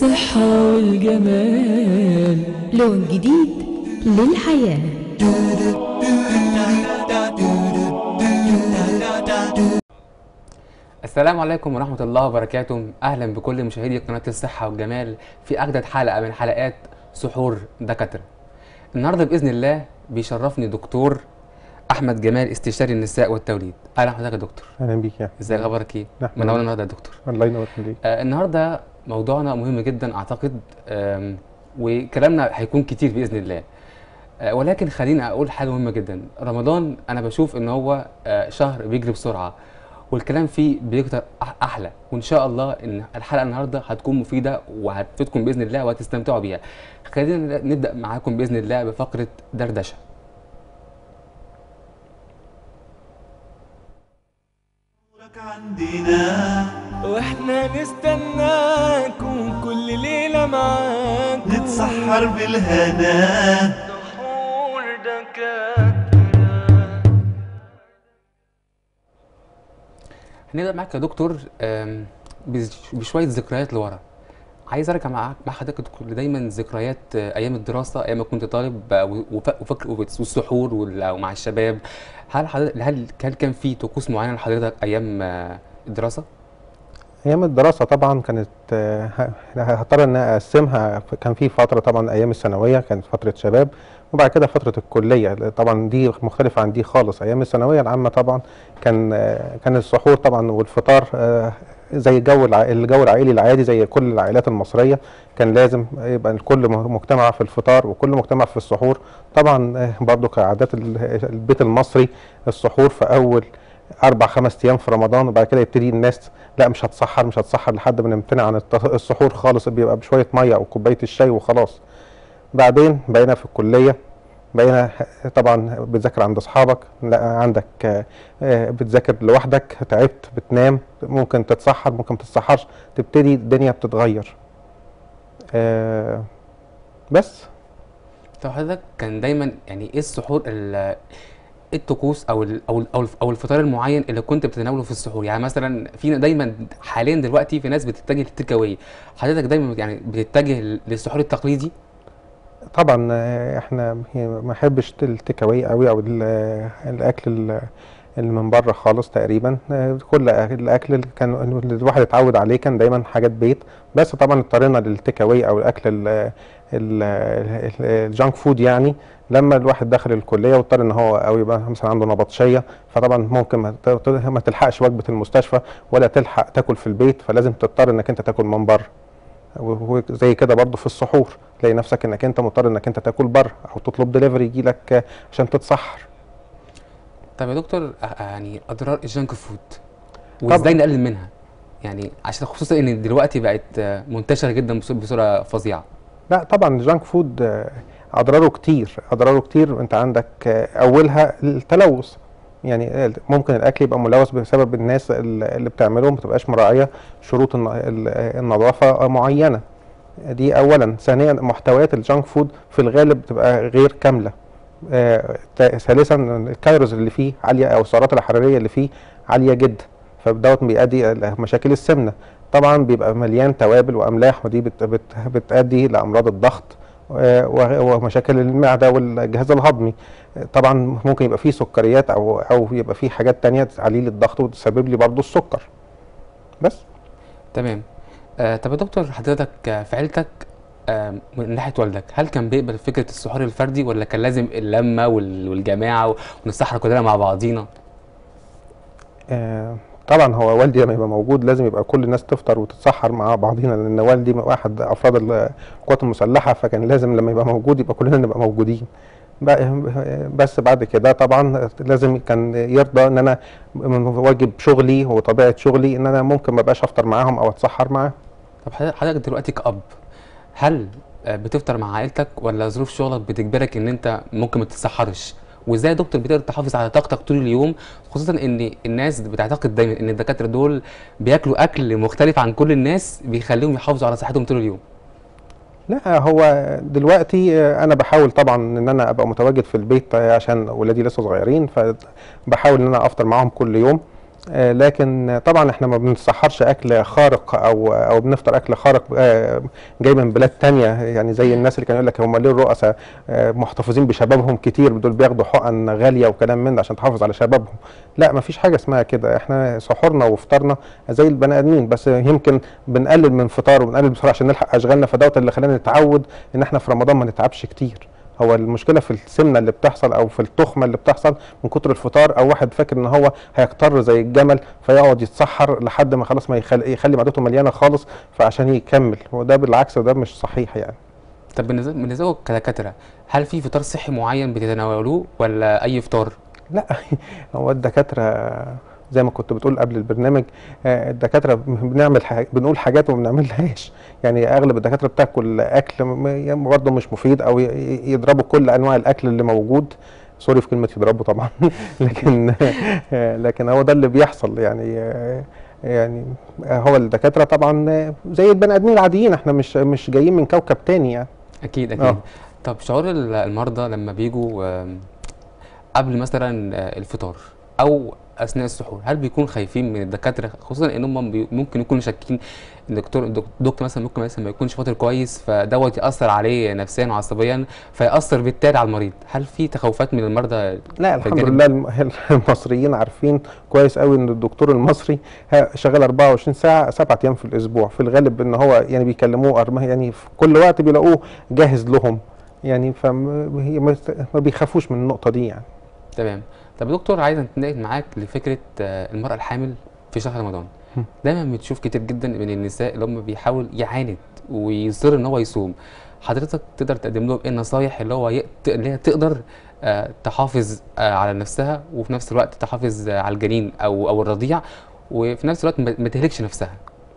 الصحة والجمال لون جديد للحياة السلام عليكم ورحمة الله وبركاته أهلا بكل مشاهدي قناة الصحة والجمال في أجدد حلقة من حلقات سحور دكاترة النهاردة بإذن الله بيشرفني دكتور أحمد جمال استشاري النساء والتوليد أهلا حضرتك يا دكتور اهلا بيك يا ازاي اخبارك ايه؟ نعم. منور النهارده يا دكتور الله ينور عليك آه النهارده موضوعنا مهم جدا اعتقد آم، وكلامنا هيكون كتير باذن الله آه ولكن خليني اقول حاجه مهمه جدا رمضان انا بشوف ان هو آه شهر بيجري بسرعه والكلام فيه بيكتر أح- احلى وان شاء الله ان الحلقه النهارده هتكون مفيده وهتفيدكم باذن الله وهتستمتعوا بيها خلينا نبدا معاكم باذن الله بفقره دردشه لك عندنا واحنا نستناك وكل ليلة معاك نتسحر بالهنا سحور دكاترة هنبدا معاك يا دكتور آم، بز- بشويه ذكريات لورا عايز ارجع معاك مع حضرتك يا دكتور دايما ذكريات آه، ايام الدراسه ايام ما كنت طالب آه، وف- وفاكر والسحور وال- ومع الشباب هل حضرتك هل هل كان في طقوس معينه لحضرتك ايام آه، الدراسه؟ ايام الدراسه طبعا كانت آه، ه- هضطر ان أنا اقسمها ف- كان في فتره طبعا ايام الثانويه كانت فتره شباب وبعد كده فتره الكليه طبعا دي مختلفه عن دي خالص ايام الثانويه العامه طبعا كان آه، كان السحور طبعا والفطار آه، زي الجو الع- الجو العائلي العادي زي كل العائلات المصريه كان لازم يبقى الكل م- مجتمع في الفطار وكل مجتمع في السحور طبعا آه، برضو كعادات ال- البيت المصري السحور في اول اربع خمس ايام في رمضان وبعد كده يبتدي الناس لا مش هتسحر مش هتسحر لحد ما نمتنع عن الت- السحور خالص بيبقى بشويه ميه او كوبايه الشاي وخلاص بعدين بقينا في الكليه بقينا طبعا بتذاكر عند اصحابك لا عندك آه، آه، بتذاكر لوحدك تعبت بتنام ممكن تتسحر ممكن ما تتسحرش تبتدي الدنيا بتتغير آه، بس طب حضرتك كان دايما يعني ايه السحور ال- ايه الطقوس او ال او ال او, الف- أو الفطار المعين اللي كنت بتتناوله في السحور يعني مثلا في دايما حاليا دلوقتي في ناس بتتجه للتيك اواي حضرتك دايما يعني بتتجه للسحور التقليدي طبعا آه، احنا ما احبش التيك اواي قوي او ال- الاكل ال- اللي من بره خالص تقريبا آه، كل الاكل اللي كان اللي الواحد اتعود عليه كان دايما حاجات بيت بس طبعا اضطرينا للتيك اواي او الاكل ال- ال- ال- الجانك فود يعني لما الواحد دخل الكليه واضطر ان هو او يبقى مثلا عنده نبطشيه فطبعا ممكن ما ت- ما تلحقش وجبه المستشفى ولا تلحق تاكل في البيت فلازم تضطر انك انت تاكل من بره وزي كده برضه في السحور تلاقي نفسك انك انت مضطر انك انت تاكل بره او تطلب دليفري يجي لك عشان تتسحر طب يا دكتور آه، يعني اضرار الجانك فود وازاي نقلل منها يعني عشان خصوصا ان دلوقتي بقت آه، منتشره جدا بص- بصوره فظيعه لا طبعا الجانك فود آه، اضراره كتير اضراره كتير انت عندك آه، اولها التلوث يعني آه، ممكن الاكل يبقى ملوث بسبب الناس ال- اللي بتعمله ما بتبقاش مراعيه شروط الن- ال- النظافه معينه دي اولا ثانيا محتويات الجانك فود في الغالب بتبقى غير كامله آه، تا- ثالثا الكالوريز اللي فيه عاليه او السعرات الحراريه اللي فيه عاليه جدا فدوت بيؤدي إلى مشاكل السمنه طبعا بيبقى مليان توابل واملاح ودي بت بت بتؤدي لامراض الضغط آه، و- ومشاكل المعده والجهاز الهضمي آه، طبعا ممكن يبقى فيه سكريات او او يبقى فيه حاجات تانية تعليل الضغط وتسبب لي برضو السكر بس تمام آه طب يا دكتور حضرتك آه، في عيلتك آه من ناحيه والدك هل كان بيقبل فكره السحور الفردي ولا كان لازم اللمه وال- والجماعه ونسحر كلنا مع بعضينا آه، طبعا هو والدي لما يبقى موجود لازم يبقى كل الناس تفطر وتتسحر مع بعضينا لان والدي واحد افراد القوات المسلحه فكان لازم لما يبقى موجود يبقى كلنا نبقى موجودين ب- بس بعد كده طبعا لازم كان يرضى ان انا من واجب شغلي وطبيعه شغلي ان انا ممكن ما بقاش افطر معاهم او اتسحر معاهم طب حضرتك حضرتك دلوقتي كأب هل آه، بتفطر مع عائلتك ولا ظروف شغلك بتجبرك ان انت ممكن ما تتسحرش وازاي يا دكتور بتقدر تحافظ على طاقتك طول اليوم خصوصا ان الناس بتعتقد دايما ان الدكاتره دول بياكلوا اكل مختلف عن كل الناس بيخليهم يحافظوا على صحتهم طول اليوم لا هو دلوقتي آه، انا بحاول طبعا ان انا ابقى متواجد في البيت آه، عشان ولادي لسه صغيرين فبحاول ان انا افطر معاهم كل يوم آه، لكن طبعا احنا ما بنسحرش اكل خارق او او بنفطر اكل خارق آه، جاي من بلاد تانية يعني زي الناس اللي كانوا يقول لك هم ليه الرؤساء آه، محتفظين بشبابهم كتير دول بياخدوا حقن غاليه وكلام من ده عشان تحافظ على شبابهم لا ما فيش حاجه اسمها كده احنا سحورنا وفطارنا زي البني ادمين بس يمكن بنقلل من فطار وبنقلل بسرعه عشان نلحق اشغالنا فدوت اللي خلانا نتعود ان احنا في رمضان ما نتعبش كتير هو المشكله في السمنه اللي بتحصل او في التخمه اللي بتحصل من كتر الفطار او واحد فاكر ان هو هيقتر زي الجمل فيقعد يتسحر لحد ما خلاص ما يخلي, يخلي معدته مليانه خالص فعشان يكمل وده بالعكس وده مش صحيح يعني طب بالنسبه بالنسبه لكم كدكاتره هل في فطار صحي معين بتتناولوه ولا اي فطار؟ لا هو الدكاتره زي ما كنت بتقول قبل البرنامج آه، الدكاتره بنعمل حاجة بنقول حاجات وما بنعملهاش يعني اغلب الدكاتره بتاكل اكل م- م- برضه مش مفيد او ي- ي- يضربوا كل انواع الاكل اللي موجود سوري في كلمه يضربوا طبعا لكن آه، لكن هو ده اللي بيحصل يعني آه، يعني هو الدكاتره طبعا آه، زي البني ادمين العاديين احنا مش مش جايين من كوكب تاني يعني اكيد اكيد آه. طب شعور ال- المرضى لما بيجوا آم، قبل مثلا آه، الفطار او اثناء السحور هل بيكونوا خايفين من الدكاتره خصوصا ان هم بي- ممكن يكونوا شاكين ان الدكتور الدك- الدكتور مثلا ممكن مثلا ما يكونش فاطر كويس فدوت ياثر عليه نفسيا وعصبيا فيأثر بالتالي على المريض هل في تخوفات من المرضى لا الحمد الجانب- لله الم- المصريين عارفين كويس قوي ان الدكتور المصري ها- شغال 24 ساعه سبعة ايام في الاسبوع في الغالب ان هو يعني بيكلموه أرمه يعني في كل وقت بيلاقوه جاهز لهم يعني فما ما بيخافوش من النقطه دي يعني تمام طب يا دكتور عايز اتنقل معاك لفكره آه، المراه الحامل في شهر رمضان هم. دايما بتشوف كتير جدا من النساء اللي هم بيحاول يعاند ويصر ان هو يصوم حضرتك تقدر تقدم لهم ايه النصايح اللي هو يق- اللي هي تقدر آه، تحافظ آه، على نفسها وفي نفس الوقت تحافظ آه، على الجنين او او الرضيع وفي نفس الوقت ما ما تهلكش نفسها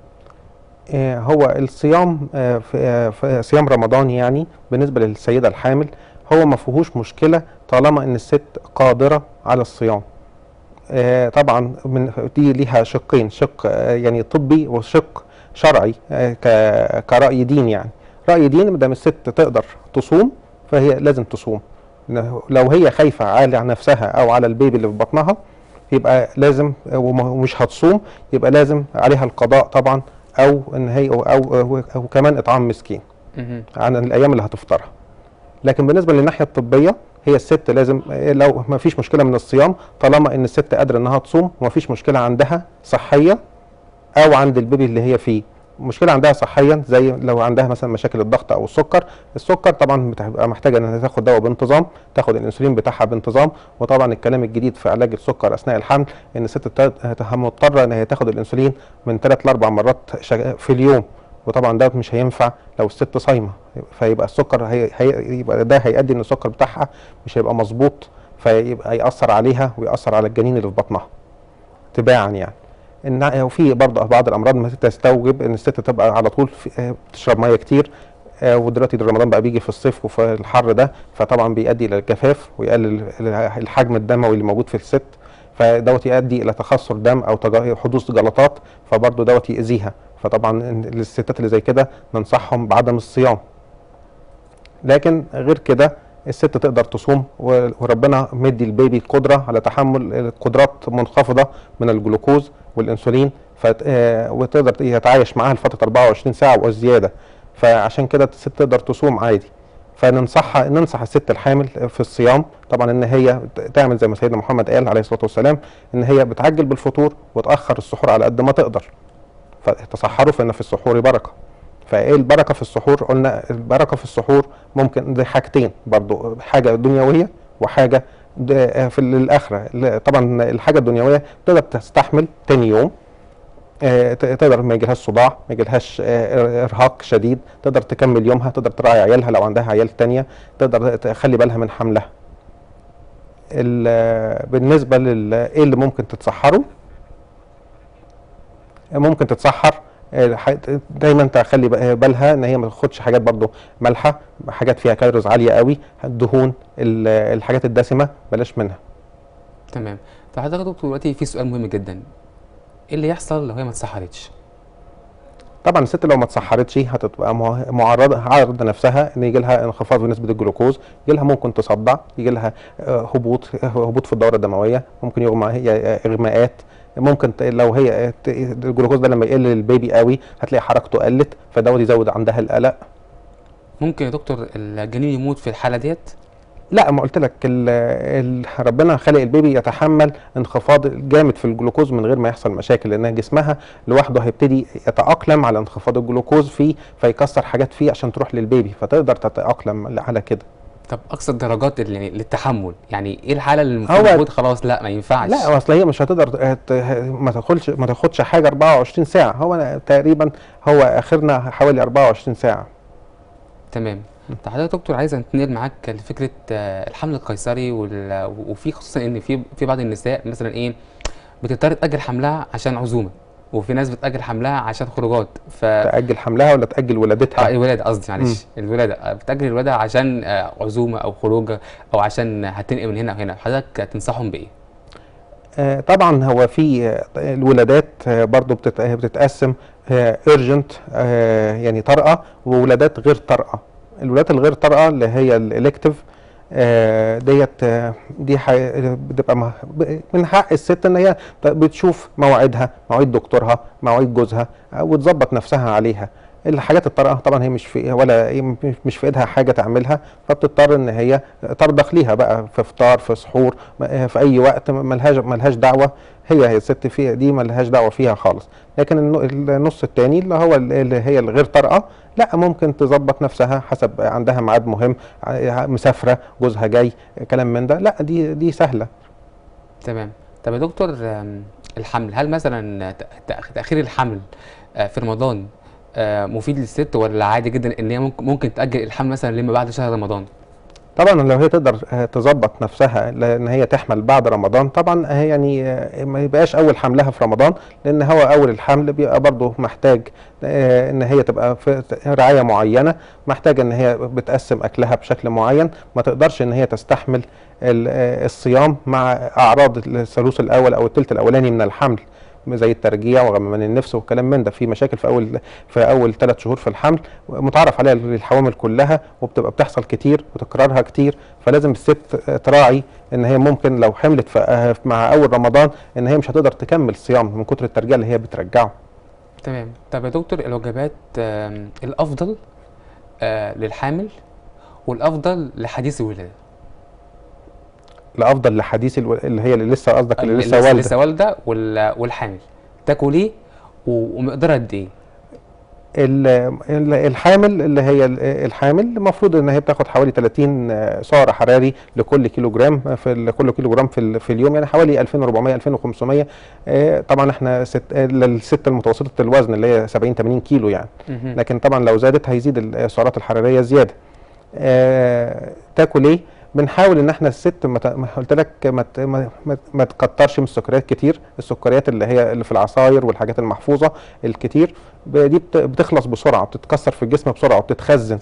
آه، هو الصيام آه، في آه، في صيام رمضان يعني بالنسبه للسيده الحامل هو ما فيهوش مشكله طالما ان الست قادره على الصيام آه، طبعا من دي ليها شقين شق آه، يعني طبي وشق شرعي آه، ك- كرأي دين يعني رأي دين ما دام الست تقدر تصوم فهي لازم تصوم لو هي خايفة على نفسها أو على البيبي اللي في بطنها يبقى لازم وم- ومش هتصوم يبقى لازم عليها القضاء طبعا أو إن هي أو, أو, أو كمان إطعام مسكين مهم. عن الايام اللي هتفطرها لكن بالنسبه للناحيه الطبيه هي الست لازم إيه لو ما فيش مشكله من الصيام طالما ان الست قادره انها تصوم وما فيش مشكله عندها صحيه او عند البيبي اللي هي فيه مشكله عندها صحيا زي لو عندها مثلا مشاكل الضغط او السكر السكر طبعا بتبقى محتاجه انها تاخد دواء بانتظام تاخد الانسولين بتاعها بانتظام وطبعا الكلام الجديد في علاج السكر اثناء الحمل ان الست تا- مضطره ان هي تاخد الانسولين من 3 ل 4 مرات شغ- في اليوم وطبعا ده مش هينفع لو الست صايمه فيبقى السكر هي هي يبقى ده هيؤدي ان السكر بتاعها مش هيبقى مظبوط فيبقى ياثر عليها وياثر على الجنين اللي في بطنها تباعا يعني ان وفي برضه بعض الامراض ما تستوجب ان الست تبقى على طول في آه، بتشرب ميه كتير آه، ودلوقتي ده رمضان بقى بيجي في الصيف وفي الحر ده فطبعا بيؤدي الى الجفاف ويقلل الحجم الدموي اللي موجود في الست فدوت يؤدي الى تخثر دم او تج- حدوث جلطات فبرضه دوت يأذيها فطبعا إن الستات اللي زي كده ننصحهم بعدم الصيام لكن غير كده الست تقدر تصوم و- وربنا مدي البيبي قدره على تحمل قدرات منخفضه من الجلوكوز والانسولين فت- آه، وتقدر يتعايش معاها لفتره 24 ساعه وزياده فعشان كده الست تقدر تصوم عادي فننصحها ننصح الست الحامل في الصيام طبعا ان هي ت- تعمل زي ما سيدنا محمد قال عليه الصلاه والسلام ان هي بتعجل بالفطور وتاخر السحور على قد ما تقدر فتصحروا فان في السحور بركه فايه البركه في السحور قلنا البركه في السحور ممكن دي حاجتين برضو حاجه دنيويه وحاجه د- في الاخره ل- طبعا الحاجه الدنيويه تقدر تستحمل تاني يوم آه، ت- تقدر ما يجيلهاش صداع ما يجيلهاش آه، ارهاق شديد تقدر تكمل يومها تقدر تراعي عيالها لو عندها عيال تانية تقدر تخلي بالها من حملها ال- بالنسبه لل ايه اللي ممكن تتسحره ممكن تتسحر آه، ح- دايما تخلي ب- بالها ان هي ما تاخدش حاجات برضو مالحه حاجات فيها كالوريز عاليه قوي الدهون ال- الحاجات الدسمه بلاش منها تمام طب حضرتك يا دكتور دلوقتي في سؤال مهم جدا ايه اللي يحصل لو هي ما اتسحرتش طبعا الست لو ما اتسحرتش هتبقى مع- معرضه عارضه نفسها ان يجي لها انخفاض في نسبه الجلوكوز يجي لها ممكن تصدع يجي لها آه، هبوط هبوط في الدوره الدمويه ممكن يغمى هي اغماءات ممكن ت- لو هي ت- الجلوكوز ده لما يقل للبيبي قوي هتلاقي حركته قلت فدوت يزود عندها القلق ممكن يا دكتور الجنين يموت في الحاله ديت لا ما قلت لك ال ال ربنا خلق البيبي يتحمل انخفاض جامد في الجلوكوز من غير ما يحصل مشاكل لان جسمها لوحده هيبتدي يتاقلم على انخفاض الجلوكوز فيه فيكسر حاجات فيه عشان تروح للبيبي فتقدر تتاقلم على كده طب اقصى الدرجات اللي يعني للتحمل يعني ايه الحاله اللي هو- المفروض المفروض خلاص لا ما ينفعش لا اصل هي مش هتقدر ت- ما تاخدش ما تاخدش حاجه 24 ساعه هو تقريبا هو اخرنا حوالي 24 ساعه تمام طب حضرتك يا دكتور عايز انتقل معاك لفكره آه، الحمل القيصري وال- وفي خصوصا ان في في بعض النساء مثلا ايه بتضطر تاجل حملها عشان عزومه وفي ناس بتاجل حملها عشان خروجات ف تاجل حملها ولا تاجل اه ولادتها الولاده قصدي معلش الولاده آه، بتاجل الولاده عشان آه، عزومه او خروجه او عشان هتنقل من هنا وهنا حضرتك تنصحهم بايه؟ آه، طبعا هو في آه، الولادات آه، برضو بتت- آه، بتتقسم ايرجنت يعني طارئه وولادات غير طارئه الولادات الغير طارئه اللي هي الالكتيف ديت آه، دي ح- بتبقى مه- ب- من حق الست ان هي ت- بتشوف موعدها مواعيد دكتورها مواعيد جوزها آه، وتظبط نفسها عليها الحاجات الطارئه طبعا هي مش في ولا إيه، مش في ايدها حاجه تعملها فبتضطر ان هي ترضخ ليها بقى في فطار في سحور م- في اي وقت م- ملهاش ملهاش دعوه هي هي الست فيها دي ملهاش دعوه فيها خالص لكن الن- النص التاني اللي هو ال- اللي هي الغير طارئه لا ممكن تظبط نفسها حسب عندها ميعاد مهم ع- مسافره جوزها جاي كلام من ده لا دي دي سهله تمام طب يا دكتور آم، الحمل هل مثلا ت- تأخ- تاخير الحمل آه، في رمضان آه، مفيد للست ولا عادي جدا ان هي ممكن ممكن تاجل الحمل مثلا لما بعد شهر رمضان؟ طبعا لو هي تقدر آه، تظبط نفسها لان هي تحمل بعد رمضان طبعا هي يعني آه، ما يبقاش اول حملها في رمضان لان هو اول الحمل بيبقى برضه محتاج آه، ان هي تبقى في رعايه معينه محتاجه ان هي بتقسم اكلها بشكل معين ما تقدرش ان هي تستحمل ال- آه، الصيام مع اعراض الثالوث الاول او الثلث الاولاني من الحمل زي الترجيع وغممان النفس والكلام من ده في مشاكل في اول في اول ثلاث شهور في الحمل متعرف عليها للحوامل كلها وبتبقى بتحصل كتير وتكرارها كتير فلازم الست تراعي ان هي ممكن لو حملت في مع اول رمضان ان هي مش هتقدر تكمل صيام من كتر الترجيع اللي هي بترجعه تمام طب يا دكتور الوجبات آم، الافضل آه، للحامل والافضل لحديث الولاده الافضل لحديث الو... اللي هي اللي لسه قصدك اللي لسه اللي والده لسه والده وال- والحامل تاكل ايه و- ومقدار قد ايه؟ ال- ال- الحامل اللي هي ال- الحامل المفروض ان هي بتاخد حوالي 30 سعر حراري لكل كيلو جرام في ال- كل كيلو جرام في, ال- في اليوم يعني حوالي 2400 2500 آه، طبعا احنا ست آه، للست المتوسطه الوزن اللي هي 70 80 كيلو يعني مهم. لكن طبعا لو زادت هيزيد السعرات الحراريه زياده آه، تاكل ايه بنحاول ان احنا الست ما ت- ما قلت لك ما ت- ما, ما, ما تكترش من السكريات كتير السكريات اللي هي اللي في العصاير والحاجات المحفوظه الكتير ب- دي بت- بتخلص بسرعه بتتكسر في الجسم بسرعه وبتتخزن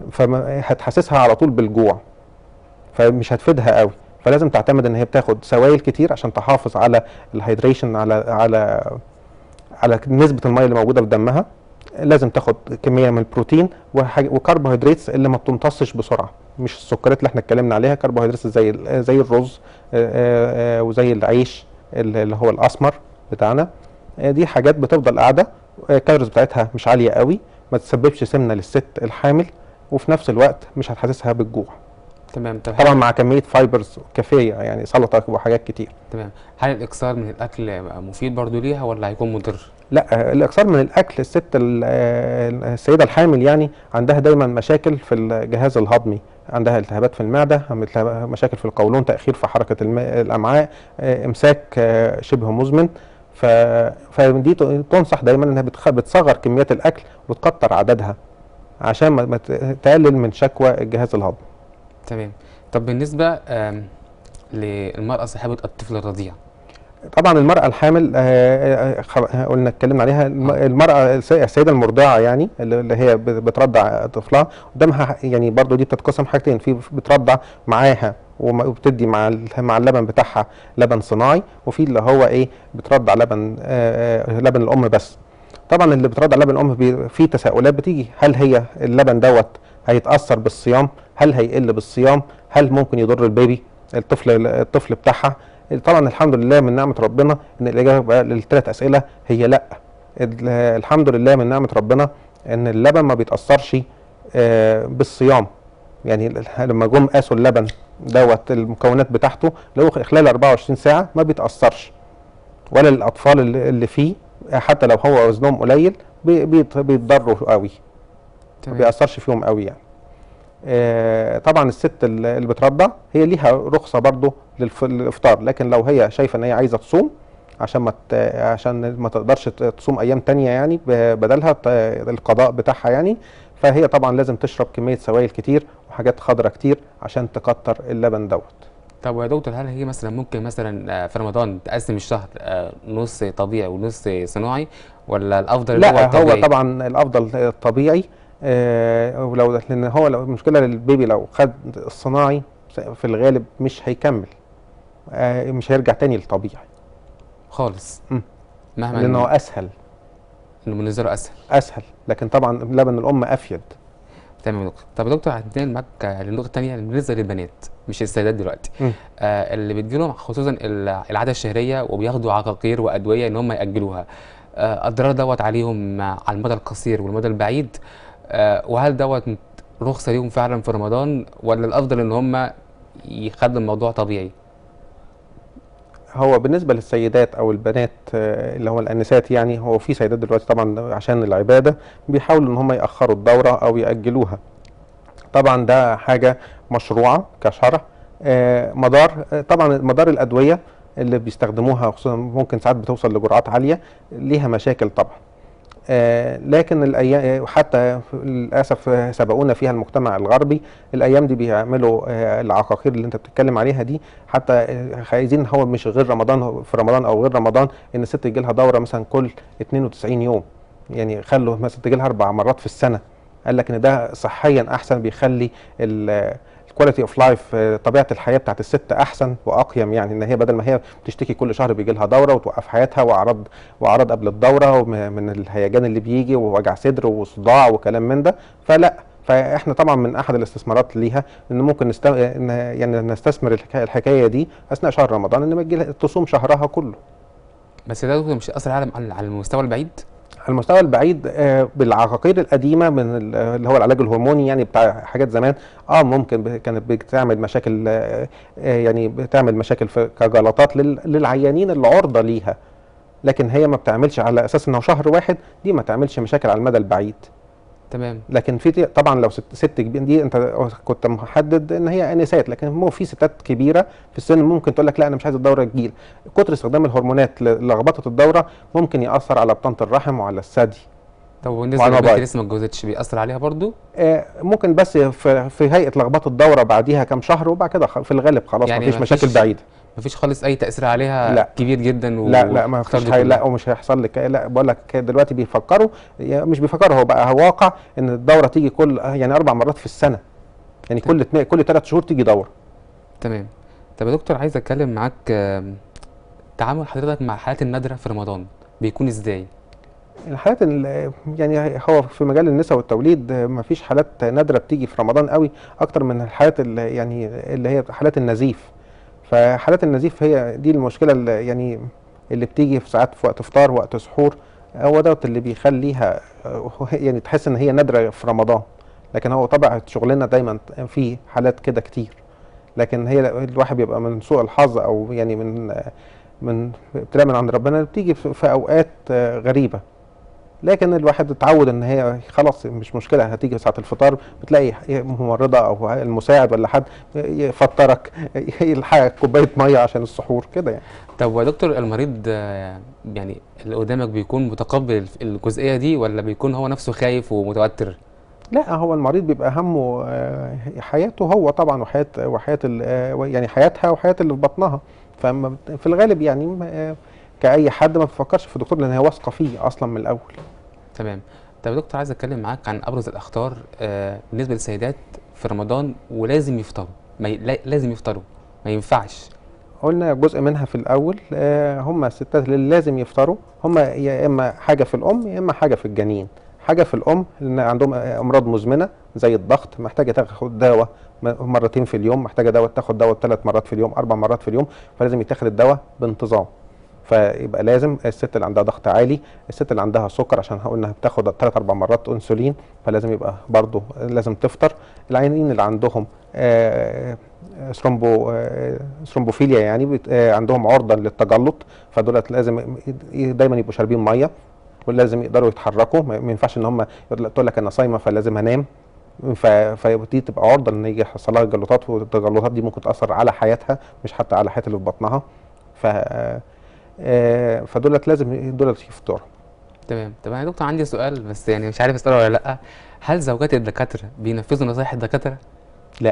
فهتحسسها على طول بالجوع فمش هتفيدها قوي فلازم تعتمد ان هي بتاخد سوائل كتير عشان تحافظ على الهيدريشن على على على نسبه الميه اللي موجوده في دمها لازم تاخد كميه من البروتين وحاج- وكربوهيدرات اللي ما بتمتصش بسرعه مش السكريات اللي احنا اتكلمنا عليها كربوهيدرات زي ال- زي الرز آه، آه، آه، وزي العيش اللي اللي هو الاسمر بتاعنا آه، دي حاجات بتفضل قاعده آه، الكالوريز بتاعتها مش عاليه قوي ما تسببش سمنه للست الحامل وفي نفس الوقت مش هتحسسها بالجوع تمام طب طبعا هل- مع كميه فايبرز كافيه يعني سلطه وحاجات كتير تمام هل الاكثار من الاكل مفيد برضو ليها ولا هيكون مضر؟ لا الاكثار من الاكل الست ال- آه، السيده الحامل يعني عندها دايما مشاكل في الجهاز الهضمي عندها التهابات في المعده التهاب- مشاكل في القولون تاخير في حركه الم- الامعاء آه، امساك آه، شبه مزمن ف... فدي ت- تنصح دايما انها بتخ... بتصغر كميات الاكل وتكتر عددها عشان ما ما ت- تقلل من شكوى الجهاز الهضمي تمام طب بالنسبه آم، للمراه صاحبه الطفل الرضيع طبعا المرأة الحامل آه، آه، خل- قلنا اتكلمنا عليها الم- المرأة الس- السيدة المرضعة يعني اللي اللي هي بت- بترضع طفلها قدامها يعني برضو دي بتتقسم حاجتين في بترضع معاها وم- وبتدي مع ال- مع اللبن بتاعها لبن صناعي وفي اللي هو ايه بترضع لبن آه، آه، لبن الام بس طبعا اللي بترضع لبن الام بي- في تساؤلات بتيجي هل هي اللبن دوت هيتاثر بالصيام هل هيقل بالصيام هل ممكن يضر البيبي الطفل الطفل بتاعها طبعا الحمد لله من نعمه ربنا ان الاجابه للثلاث اسئله هي لا ال- الحمد لله من نعمه ربنا ان اللبن ما بيتاثرش آه، بالصيام يعني ال- لما جم قاسوا اللبن دوت المكونات بتاعته لقوا خلال 24 ساعه ما بيتاثرش ولا الاطفال اللي اللي فيه حتى لو هو وزنهم قليل بي- بيت- بيتضروا قوي ما تمام بيأثرش فيهم قوي يعني آه، طبعا الست اللي اللي بترضع هي ليها رخصه برضو للف- للافطار لكن لو هي شايفه ان هي عايزه تصوم عشان ما ت- عشان ما تقدرش ت- تصوم ايام تانية يعني ب- بدلها ت- القضاء بتاعها يعني فهي طبعا لازم تشرب كميه سوائل كتير وحاجات خضراء كتير عشان تكتر اللبن دوت طب يا دكتور هل هي مثلا ممكن مثلا آه، في رمضان تقسم الشهر آه، نص طبيعي ونص صناعي ولا الافضل اللي لا هو الطبيعي؟ طبعا الافضل الطبيعي آه، ولو لان هو لو المشكله للبيبي لو خد الصناعي في الغالب مش هيكمل آه، مش هيرجع تاني للطبيعي خالص مم. مهما لانه اسهل انه بالنسبه له اسهل اسهل لكن طبعا لبن الام افيد تمام يا دكتور طب يا دكتور هنتنقل معاك آه، للنقطه الثانيه بالنسبه للبنات مش السيدات دلوقتي مم. آه اللي بتجيلهم خصوصا ال- العاده الشهريه وبياخدوا عقاقير وادويه ان هم ياجلوها آه الضرر دوت عليهم آه، على المدى القصير والمدى البعيد آه وهل دوت رخصه ليهم فعلا في رمضان ولا الافضل ان هم يخلوا الموضوع طبيعي هو بالنسبه للسيدات او البنات آه، اللي هو الانسات يعني هو في سيدات دلوقتي طبعا عشان العباده بيحاولوا ان هم ياخروا الدوره او ياجلوها طبعا ده حاجه مشروعه كشرع آه، مدار آه، طبعا مدار الادويه اللي بيستخدموها خصوصا ممكن ساعات بتوصل لجرعات عاليه ليها مشاكل طبعا آه، لكن الايام حتى للاسف آه، سبقونا فيها المجتمع الغربي الايام دي بيعملوا آه، العقاقير اللي انت بتتكلم عليها دي حتى آه، عايزين هو مش غير رمضان في رمضان او غير رمضان ان الست يجي لها دوره مثلا كل 92 يوم يعني خلوا مثلا تجي لها اربع مرات في السنه قال لك ان ده صحيا احسن بيخلي الكواليتي اوف لايف طبيعه الحياه بتاعت الست احسن واقيم يعني ان هي بدل ما هي بتشتكي كل شهر بيجي لها دوره وتوقف حياتها واعراض واعراض قبل الدوره وم- من الهيجان اللي بيجي ووجع صدر وصداع وكلام من ده فلا فاحنا طبعا من احد الاستثمارات ليها ان ممكن نست... إن يعني نستثمر الحكايه, الحكاية دي اثناء شهر رمضان ان ما تجي لها- تصوم شهرها كله بس ده دكتور مش هيأثر على على على المستوى البعيد على المستوى البعيد آه، بالعقاقير القديمه من ال- اللي هو العلاج الهرموني يعني بتاع حاجات زمان اه ممكن ب- كانت بتعمل مشاكل آه، آه، يعني بتعمل مشاكل في كجلطات لل- للعيانين اللي عرضه ليها لكن هي ما بتعملش على اساس انه شهر واحد دي ما تعملش مشاكل على المدى البعيد تمام لكن في طبعا لو ست, ست كبيره دي انت كنت محدد ان هي انسات لكن مو في ستات كبيره في السن ممكن تقول لك لا انا مش عايز الدوره تجيل كتر استخدام الهرمونات ل- للخبطه الدوره ممكن ياثر على بطانه الرحم وعلى الثدي طب بالنسبه وعلى للبنت موبايل. لسه ما اتجوزتش بيأثر عليها برضو آه، ممكن بس في, في هيئه لخبطه الدوره بعديها كام شهر وبعد كده خ- في الغالب خلاص يعني مفيش مفيش- مشاكل بعيده مفيش خالص اي تأثير عليها لا. كبير جدا و... لا لا ما واختار فيش دي حاجه لا كلها. ومش هيحصل لك لا بقول لك دلوقتي بيفكروا يعني مش بيفكروا هو بقى واقع ان الدوره تيجي كل يعني اربع مرات في السنه يعني كل اتنين- كل ثلاث شهور تيجي دوره تمام طب يا دكتور عايز اتكلم معاك آم، تعامل حضرتك مع الحالات النادره في رمضان بيكون ازاي الحالات ال- يعني هو في مجال النساء والتوليد ما فيش حالات نادره بتيجي في رمضان قوي اكتر من الحالات اللي يعني اللي هي حالات النزيف فحالات النزيف هي دي المشكله اللي يعني اللي بتيجي في ساعات في وقت افطار وقت سحور هو دوت اللي بيخليها يعني تحس ان هي نادره في رمضان لكن هو طبع شغلنا دايما في حالات كده كتير لكن هي الواحد بيبقى من سوء الحظ او يعني من من ابتلاء من عند ربنا بتيجي في في اوقات آه، غريبه لكن الواحد اتعود ان هي خلاص مش مشكله هتيجي ساعه الفطار بتلاقي ممرضه او المساعد ولا حد يفطرك يلحقك كوبايه ميه عشان السحور كده يعني طب يا دكتور المريض آه، يعني اللي قدامك بيكون متقبل الجزئيه دي ولا بيكون هو نفسه خايف ومتوتر لا هو المريض بيبقى همه آه، حياته هو طبعا وحياه وحياه ال- آه، يعني حياتها وحياه اللي في بطنها فما بت- في الغالب يعني آه، كاي حد ما بتفكرش في الدكتور لان هي واثقه فيه اصلا من الاول تمام طب يا دكتور عايز اتكلم معاك عن ابرز الاخطار آه، بالنسبه للسيدات في رمضان ولازم يفطروا ما ي... لا- لازم يفطروا ما ينفعش قلنا جزء منها في الاول آه، هم الستات اللي لازم يفطروا هم يا اما حاجه في الام يا اما حاجه في الجنين حاجه في الام ان عندهم امراض مزمنه زي الضغط محتاجه تاخد دواء م- مرتين في اليوم محتاجه دواء تاخد دواء ثلاث مرات في اليوم اربع مرات في اليوم فلازم يتاخد الدواء بانتظام فيبقى لازم الست اللي عندها ضغط عالي الست اللي عندها سكر عشان هقول انها بتاخد ثلاث اربع مرات انسولين فلازم يبقى برضه لازم تفطر العيانين اللي عندهم آه، آه، ثرومبو آه، ثرومبوفيليا يعني بت- آه، عندهم عرضه للتجلط فدولت لازم ي- دايما يبقوا شاربين ميه ولازم يقدروا يتحركوا ما ما ينفعش ان هم تقول لك انا صايمه فلازم انام ف- فدي تبقى عرضه ان يجي يحصل لها جلطات والتجلطات دي ممكن تاثر على حياتها مش حتى على حياه اللي في بطنها ف آه، فدولت لازم دولت يفطروا تمام طب يا دكتور عندي سؤال بس يعني مش عارف اساله ولا لا هل زوجات الدكاتره بينفذوا نصايح الدكاتره لا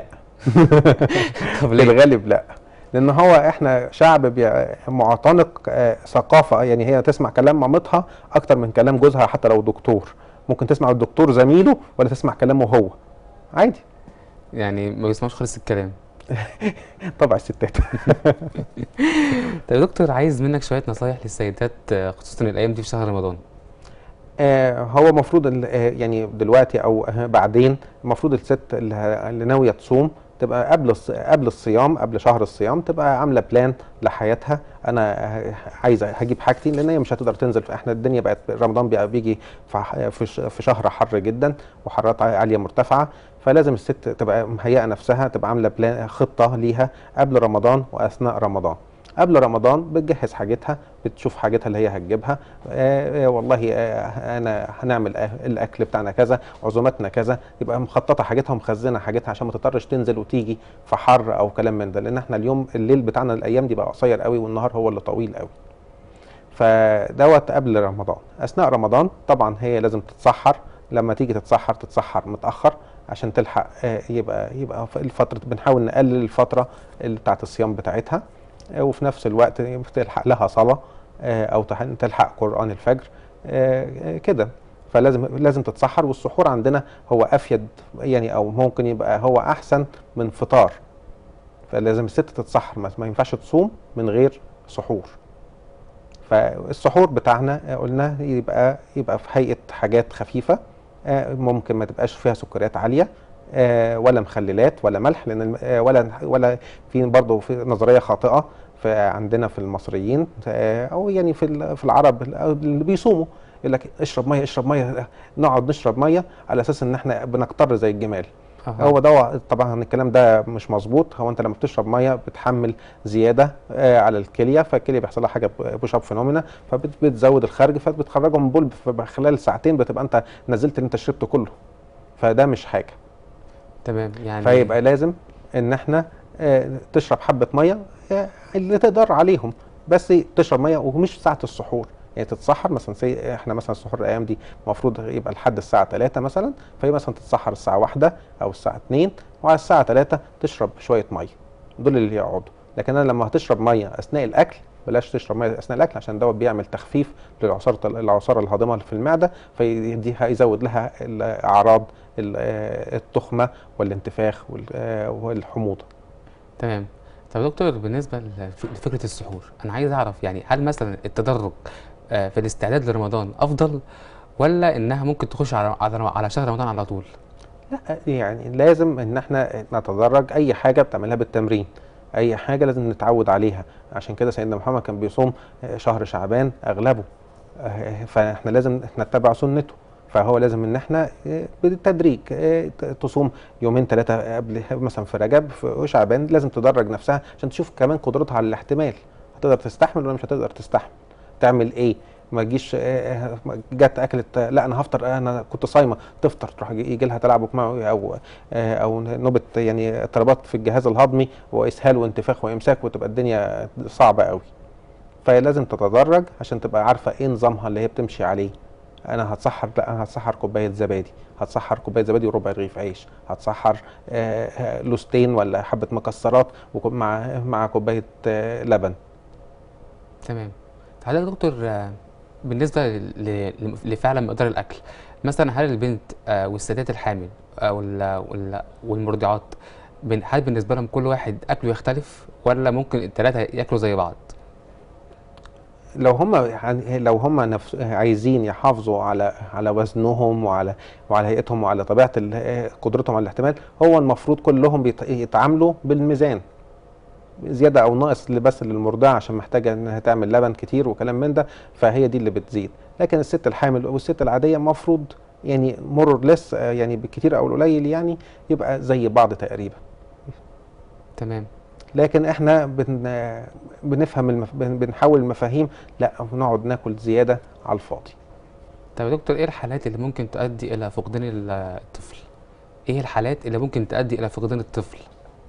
طب في ليه الغالب لا لان هو احنا شعب بي- معتنق آه، ثقافه يعني هي تسمع كلام مامتها اكتر من كلام جوزها حتى لو دكتور ممكن تسمع الدكتور زميله ولا تسمع كلامه هو عادي يعني ما بيسمعوش خالص الكلام طبع الستات طب يا دكتور عايز منك شويه نصايح للسيدات آه، خصوصا الايام دي في شهر رمضان آه، هو المفروض ال- آه، يعني دلوقتي او آه، بعدين المفروض الست اللي ه- اللي ناويه تصوم تبقى قبل الص- قبل الصيام قبل شهر الصيام تبقى عامله بلان لحياتها انا ه- عايزه هجيب حاجتي لان هي مش هتقدر تنزل احنا الدنيا بقت رمضان بقى بيجي في ح- في ش- في شهر حر جدا وحرارات عاليه مرتفعه فلازم الست تبقى مهيئه نفسها تبقى عامله بلان خطه ليها قبل رمضان واثناء رمضان قبل رمضان بتجهز حاجتها بتشوف حاجتها اللي هي هتجيبها آه آه والله آه انا هنعمل آه الاكل بتاعنا كذا عزوماتنا كذا يبقى مخططه حاجتها ومخزنه حاجتها عشان ما تضطرش تنزل وتيجي في حر او كلام من ده لان احنا اليوم الليل بتاعنا الايام دي بقى قصير قوي والنهار هو اللي طويل قوي فدوت قبل رمضان اثناء رمضان طبعا هي لازم تتسحر لما تيجي تتسحر تتسحر متاخر عشان تلحق آه، يبقى يبقى في الفتره بنحاول نقلل الفتره اللي بتاعت الصيام بتاعتها آه، وفي نفس الوقت تلحق لها صلاه آه، او تح- تلحق قران الفجر آه، آه، كده فلازم لازم تتسحر والسحور عندنا هو افيد يعني او ممكن يبقى هو احسن من فطار فلازم الست تتسحر ما ما ينفعش تصوم من غير سحور فالسحور بتاعنا آه، قلنا يبقى يبقى في هيئه حاجات خفيفه آه، ممكن ما تبقاش فيها سكريات عاليه آه، ولا مخللات ولا ملح لان الم- آه، ولا ولا في برضه في نظريه خاطئه في عندنا في المصريين آه، او يعني في ال- في العرب اللي بيصوموا يقول لك اشرب ميه اشرب ميه نقعد نشرب ميه على اساس ان احنا بنقتر زي الجمال أها. هو ده طبعا الكلام ده مش مظبوط هو انت لما بتشرب ميه بتحمل زياده آه على الكليه فالكليه بيحصل لها حاجه بوش اب فينومينا فبتزود الخارج فبتخرجه من بول خلال ساعتين بتبقى انت نزلت اللي انت شربته كله فده مش حاجه تمام يعني فيبقى لازم ان احنا آه، تشرب حبه ميه آه، اللي تقدر عليهم بس تشرب ميه ومش ساعه السحور يعني تتسحر مثلا سي احنا مثلا السحور الايام دي المفروض يبقى لحد الساعه 3 مثلا فهي مثلا تتسحر الساعه 1 او الساعه 2 وعلى الساعه 3 تشرب شويه ميه دول اللي يقعدوا لكن انا لما هتشرب ميه اثناء الاكل بلاش تشرب ميه اثناء الاكل عشان دوت بيعمل تخفيف للعصاره العصاره الهاضمه في المعده فدي هيزود لها الاعراض ال- آه، التخمه والانتفاخ وال- آه، والحموضه تمام طب يا دكتور بالنسبه لف- لفكره السحور انا عايز اعرف يعني هل مثلا التدرج آه، في الاستعداد لرمضان افضل ولا انها ممكن تخش على على على شهر رمضان على طول لا يعني لازم ان احنا نتدرج اي حاجه بتعملها بالتمرين اي حاجه لازم نتعود عليها عشان كده سيدنا محمد كان بيصوم آه، شهر شعبان اغلبه آه، فاحنا لازم نتبع سنته فهو لازم ان احنا آه، بالتدريج آه، ت- تصوم يومين ثلاثه قبل مثلا في رجب في شعبان لازم تدرج نفسها عشان تشوف كمان قدرتها على الاحتمال هتقدر تستحمل ولا مش هتقدر تستحمل تعمل ايه ما تجيش آه، آه، جت اكلت آه، لا انا هفطر آه، انا كنت صايمه تفطر تروح يجي لها تلعبك معه او آه، او نوبه يعني اضطرابات في الجهاز الهضمي واسهال وانتفاخ وامساك وتبقى الدنيا صعبه قوي فلازم تتدرج عشان تبقى عارفه ايه نظامها اللي هي بتمشي عليه انا هتسحر لا انا هتسحر كوبايه زبادي هتسحر كوبايه زبادي وربع رغيف عيش هتسحر آه، آه، لوستين ولا حبه مكسرات وكو- مع مع كوبايه آه، لبن تمام طب حضرتك يا دكتور آه، بالنسبه ل- ل- لفعلا مقدار الاكل مثلا هل البنت آه، والسيدات الحامل آه، وال- وال- والمرضعات بن- هل بالنسبه لهم كل واحد اكله يختلف ولا ممكن الثلاثه ياكلوا زي بعض لو هم لو هم نفس عايزين يحافظوا على على وزنهم وعلى وعلى هيئتهم وعلى طبيعه ال- قدرتهم على الاحتمال هو المفروض كلهم بيت- يتعاملوا بالميزان زياده او ناقص اللي بس للمرضعه عشان محتاجه انها تعمل لبن كتير وكلام من ده فهي دي اللي بتزيد لكن الست الحامل والست العاديه المفروض يعني مور لس يعني بالكتير او القليل يعني يبقى زي بعض تقريبا تمام لكن احنا بن بنفهم المف... بن- بنحول المفاهيم لا نقعد ناكل زياده على الفاضي طب يا دكتور ايه الحالات اللي ممكن تؤدي الى فقدان ال- الطفل ايه الحالات اللي ممكن تؤدي الى فقدان الطفل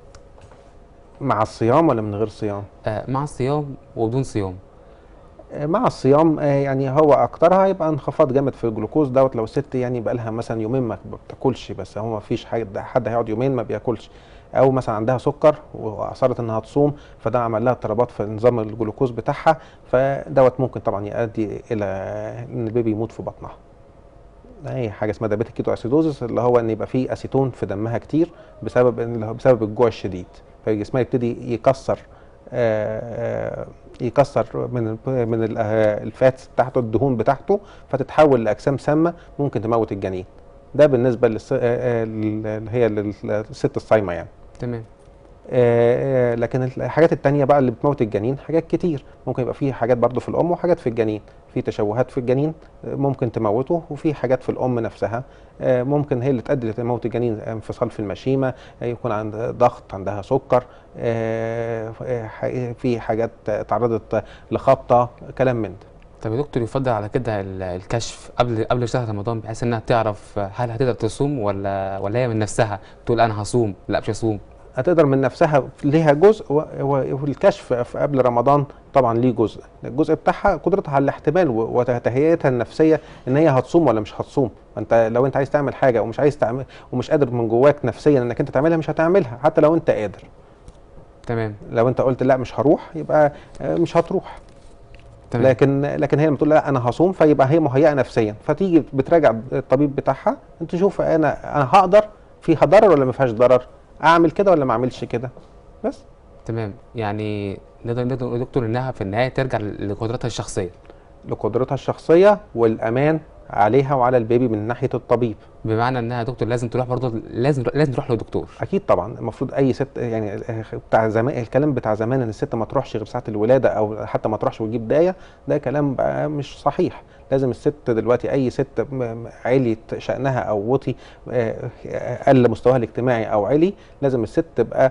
مع الصيام ولا من غير صيام آه مع الصيام وبدون صيام آه، مع الصيام آه، يعني هو اكترها يبقى انخفاض جامد في الجلوكوز دوت لو الست يعني بقى لها مثلا يومين ما بتاكلش بس هو ما فيش حد حد هيقعد يومين ما بياكلش او مثلا عندها سكر واصرت انها تصوم فده عمل لها اضطرابات في نظام الجلوكوز بتاعها فدوت ممكن طبعا يؤدي الى ان البيبي يموت في بطنها هي حاجه اسمها دايبيتيك كيتو اسيدوزس اللي هو ان يبقى فيه اسيتون في دمها كتير بسبب اللي هو بسبب الجوع الشديد فجسمها يبتدي يكسر آه، آه، يكسر من ال- من ال- آه، الفاتس بتاعته الدهون بتاعته فتتحول لاجسام سامه ممكن تموت الجنين ده بالنسبه للس... آه، آه، لل- اللي هي للست الصايمه يعني تمام آه، آه، لكن الحاجات التانية بقى اللي بتموت الجنين حاجات كتير ممكن يبقى في حاجات برضو في الأم وحاجات في الجنين في تشوهات في الجنين آه، ممكن تموته وفي حاجات في الأم نفسها آه، ممكن هي اللي تؤدي لموت الجنين انفصال في المشيمة آه، يكون عندها ضغط عندها سكر آه، آه، ح- في حاجات تعرضت لخبطة كلام من ده طب يا دكتور يفضل على كده ال- الكشف قبل قبل شهر رمضان بحيث انها تعرف هل هتقدر تصوم ولا ولا هي من نفسها تقول انا هصوم لا مش هصوم هتقدر من نفسها ليها جزء و- و- والكشف في قبل رمضان طبعا ليه جزء الجزء بتاعها قدرتها على الاحتمال و- وتهيئتها النفسيه ان هي هتصوم ولا مش هتصوم فانت لو انت عايز تعمل حاجه ومش عايز تعمل ومش قادر من جواك نفسيا انك انت تعملها مش هتعملها حتى لو انت قادر تمام لو انت قلت لا مش هروح يبقى آه، مش هتروح تمام لكن لكن هي لما تقول لا انا هصوم فيبقى هي مهيئه نفسيا فتيجي بتراجع الطبيب بتاعها انت شوف انا انا هقدر فيها ضرر ولا ما فيهاش ضرر اعمل كده ولا ما اعملش كده بس تمام يعني نقدر نقدر نقول يا دكتور انها في النهايه ترجع لقدرتها الشخصيه لقدرتها الشخصيه والامان عليها وعلى البيبي من ناحيه الطبيب بمعنى انها يا دكتور لازم تروح برضه لازم لازم تروح لدكتور اكيد طبعا المفروض اي ست يعني بتاع زمان الكلام بتاع زمان ان الست ما تروحش غير ساعه الولاده او حتى ما تروحش وتجيب دايه ده كلام بقى مش صحيح لازم الست دلوقتي اي ست م- م- عليت شانها او وطي آه، قل مستواها الاجتماعي او علي لازم الست تبقى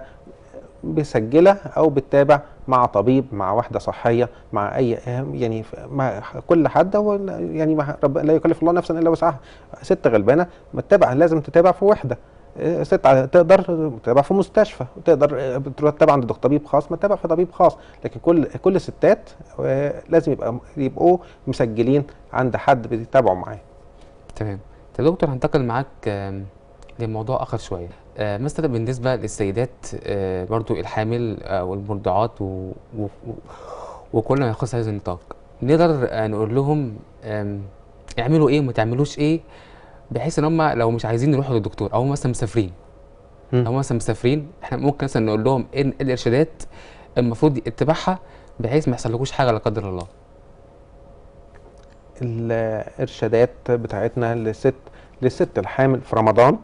مسجله او بتتابع مع طبيب مع واحده صحيه مع اي يعني مع كل حد هو يعني مع رب لا يكلف الله نفسا الا وسعها ست غلبانه ما تتابع لازم تتابع في وحده آه، ست ع- تقدر تتابع في مستشفى تقدر آه، بتروح تتابع عند دك- طبيب خاص ما تتابع في طبيب خاص لكن كل كل الستات آه، لازم يبقى يبقوا مسجلين عند حد بيتابعوا معاه تمام طب يا دكتور هنتقل معاك آم، لموضوع اخر شويه آه، مثلا بالنسبه للسيدات آه، برضو الحامل آه، والمرضعات و... و... و- وكل ما يخص هذا النطاق نقدر آه، نقول لهم آم، اعملوا ايه وما تعملوش ايه بحيث ان هم لو مش عايزين يروحوا للدكتور او هم مثلا مسافرين مم. لو هم مثلا مسافرين احنا ممكن مثلا نقول لهم ايه الارشادات المفروض اتباعها بحيث ما يحصلكوش حاجه لا قدر الله الارشادات بتاعتنا للست للست الحامل في رمضان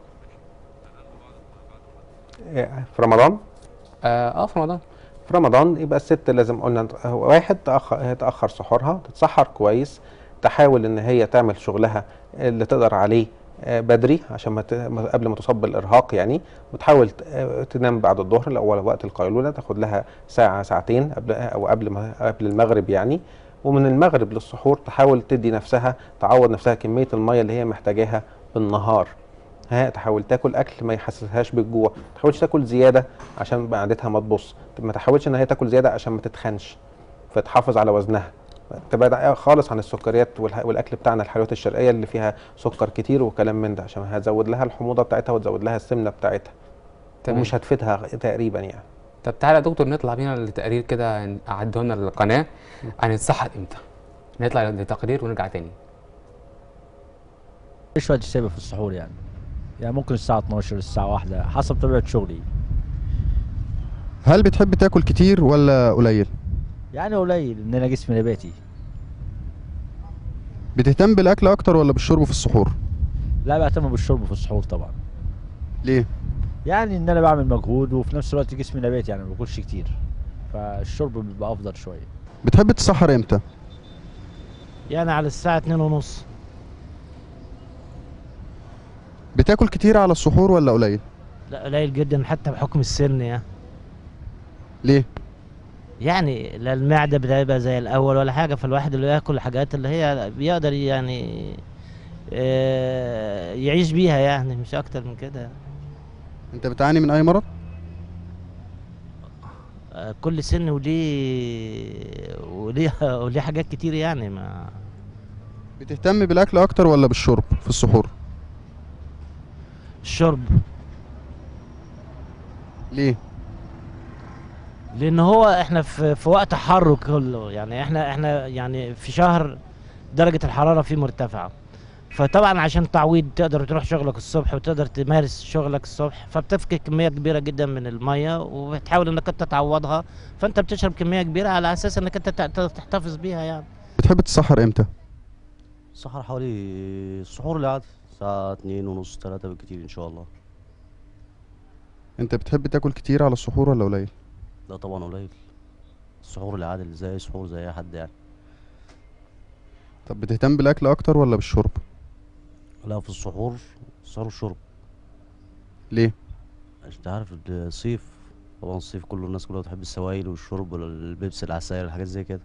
آه، في رمضان اه, آه في رمضان في رمضان يبقى الست لازم قلنا هو واحد تأخر, تأخر سحورها تتسحر كويس تحاول ان هي تعمل شغلها اللي تقدر عليه آه، بدري عشان ما ت- ما- قبل ما تصاب بالارهاق يعني وتحاول ت- آه، تنام بعد الظهر الاول وقت القيلوله تاخد لها ساعه ساعتين قبل او قبل ما قبل المغرب يعني ومن المغرب للسحور تحاول تدي نفسها تعوض نفسها كميه الميه اللي هي محتاجاها بالنهار ها تحاول تاكل اكل ما يحسسهاش بالجوع ما تحاولش تاكل زياده عشان معدتها ما تبص ما تحاولش ان هي تاكل زياده عشان ما تتخنش فتحافظ على وزنها تبعد خالص عن السكريات والح- والاكل بتاعنا الحلويات الشرقيه اللي فيها سكر كتير وكلام من ده عشان هتزود لها الحموضه بتاعتها وتزود لها السمنه بتاعتها تمام ومش هتفيدها تقريبا يعني طب تعالى يا دكتور نطلع بينا لتقرير كده اعده لنا للقناه هنتسحر امتى نطلع لتقرير ونرجع تاني ايش وقت السبب في السحور يعني يعني ممكن الساعة 12 الساعة واحدة حسب طبيعة شغلي هل بتحب تاكل كتير ولا قليل؟ يعني قليل ان انا جسمي نباتي بتهتم بالاكل اكتر ولا بالشرب في السحور لا بعتمد بالشرب في السحور طبعا ليه يعني ان انا بعمل مجهود وفي نفس الوقت جسمي نبات يعني ما باكلش كتير فالشرب بيبقى افضل شويه بتحب تتسحر امتى يعني على الساعة اتنين ونص بتاكل كتير على السحور ولا قليل لا قليل جدا حتى بحكم السن يعني ليه يعني لا المعدة بتبقى زي الأول ولا حاجة فالواحد اللي ياكل الحاجات اللي هي بيقدر يعني آه، يعيش بيها يعني مش أكتر من كده انت بتعاني من اي مرض آه، كل سن وليه وليه وليه حاجات كتير يعني ما بتهتم بالاكل اكتر ولا بالشرب في السحور الشرب ليه لان هو احنا في, في وقت حر كله يعني احنا احنا يعني في شهر درجة الحرارة فيه مرتفعة فطبعا عشان تعويض تقدر تروح شغلك الصبح وتقدر تمارس شغلك الصبح فبتفقد كمية كبيرة جدا من المية وبتحاول انك انت تعوضها فانت بتشرب كمية كبيرة على اساس انك انت تقدر تحتفظ بيها يعني بتحب تتسحر امتى السحر حوالي السحور اللي عاد الساعة اتنين ونص تلاتة بالكتير إن شاء الله انت بتحب تاكل كتير على السحور ولا قليل ده طبعا قليل السحور العادي زي سحور زي أي حد يعني طب بتهتم بالاكل اكتر ولا بالشرب لا في السحور السحور والشرب ليه انت عارف الصيف طبعا الصيف كله الناس كلها بتحب السوائل والشرب والبيبسي العصاير الحاجات زي كده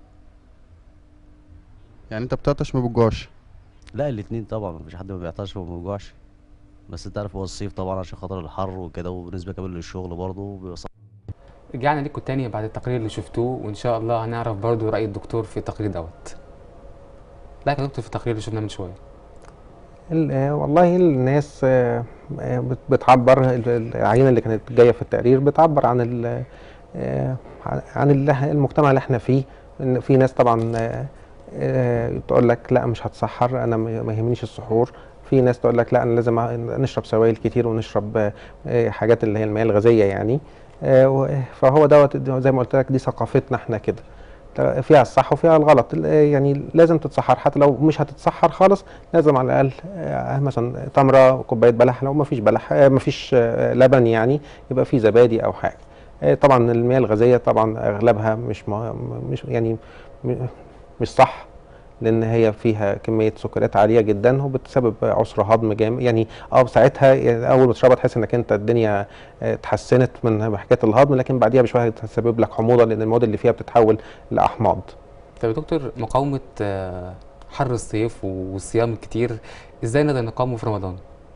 يعني انت بتعطش ما بتجوعش لا الاتنين طبعا مفيش حد ما بيعطش وما بيوجعش بس انت عارف هو الصيف طبعا عشان خاطر الحر وكده وبالنسبة كمان للشغل برضه بيبقى صعب رجعنا لكم تاني بعد التقرير اللي شفتوه وان شاء الله هنعرف برضو رأي الدكتور في التقرير دوت لا يا دكتور في التقرير اللي شفناه من شويه ال- آه، والله الناس آه، آه، بت- بتعبر ال- العينة اللي كانت جاية في التقرير بتعبر عن ال- آه، عن ال- المجتمع اللي احنا فيه ان في ناس طبعا آه، آه، تقول لك لا مش هتسحر انا ما ما يهمنيش السحور في ناس تقول لك لا انا لازم أ- نشرب سوائل كتير ونشرب آه، آه، حاجات اللي هي المياه الغازية يعني آه، و- فهو دوت زي ما قلت لك دي ثقافتنا احنا كده فيها الصح وفيها الغلط ال- يعني لازم تتسحر حتى لو مش هتتسحر خالص لازم على الاقل آه، مثلا تمره كوبايه بلح لو ما فيش بلح ما فيش لبن يعني يبقى في زبادي او حاجه آه، طبعا المياه الغازيه طبعا اغلبها مش ما مش يعني م- مش صح لان هي فيها كميه سكريات عاليه جدا وبتسبب عسر هضم جامد يعني اه ساعتها يعني اول ما تشربها تحس انك انت الدنيا آه، اتحسنت من حكايه الهضم لكن بعديها بشويه هتسبب لك حموضه لان المواد اللي فيها بتتحول لاحماض طب يا دكتور مقاومة آه، حر الصيف والصيام الكتير ازاي نقدر نقاومه في رمضان؟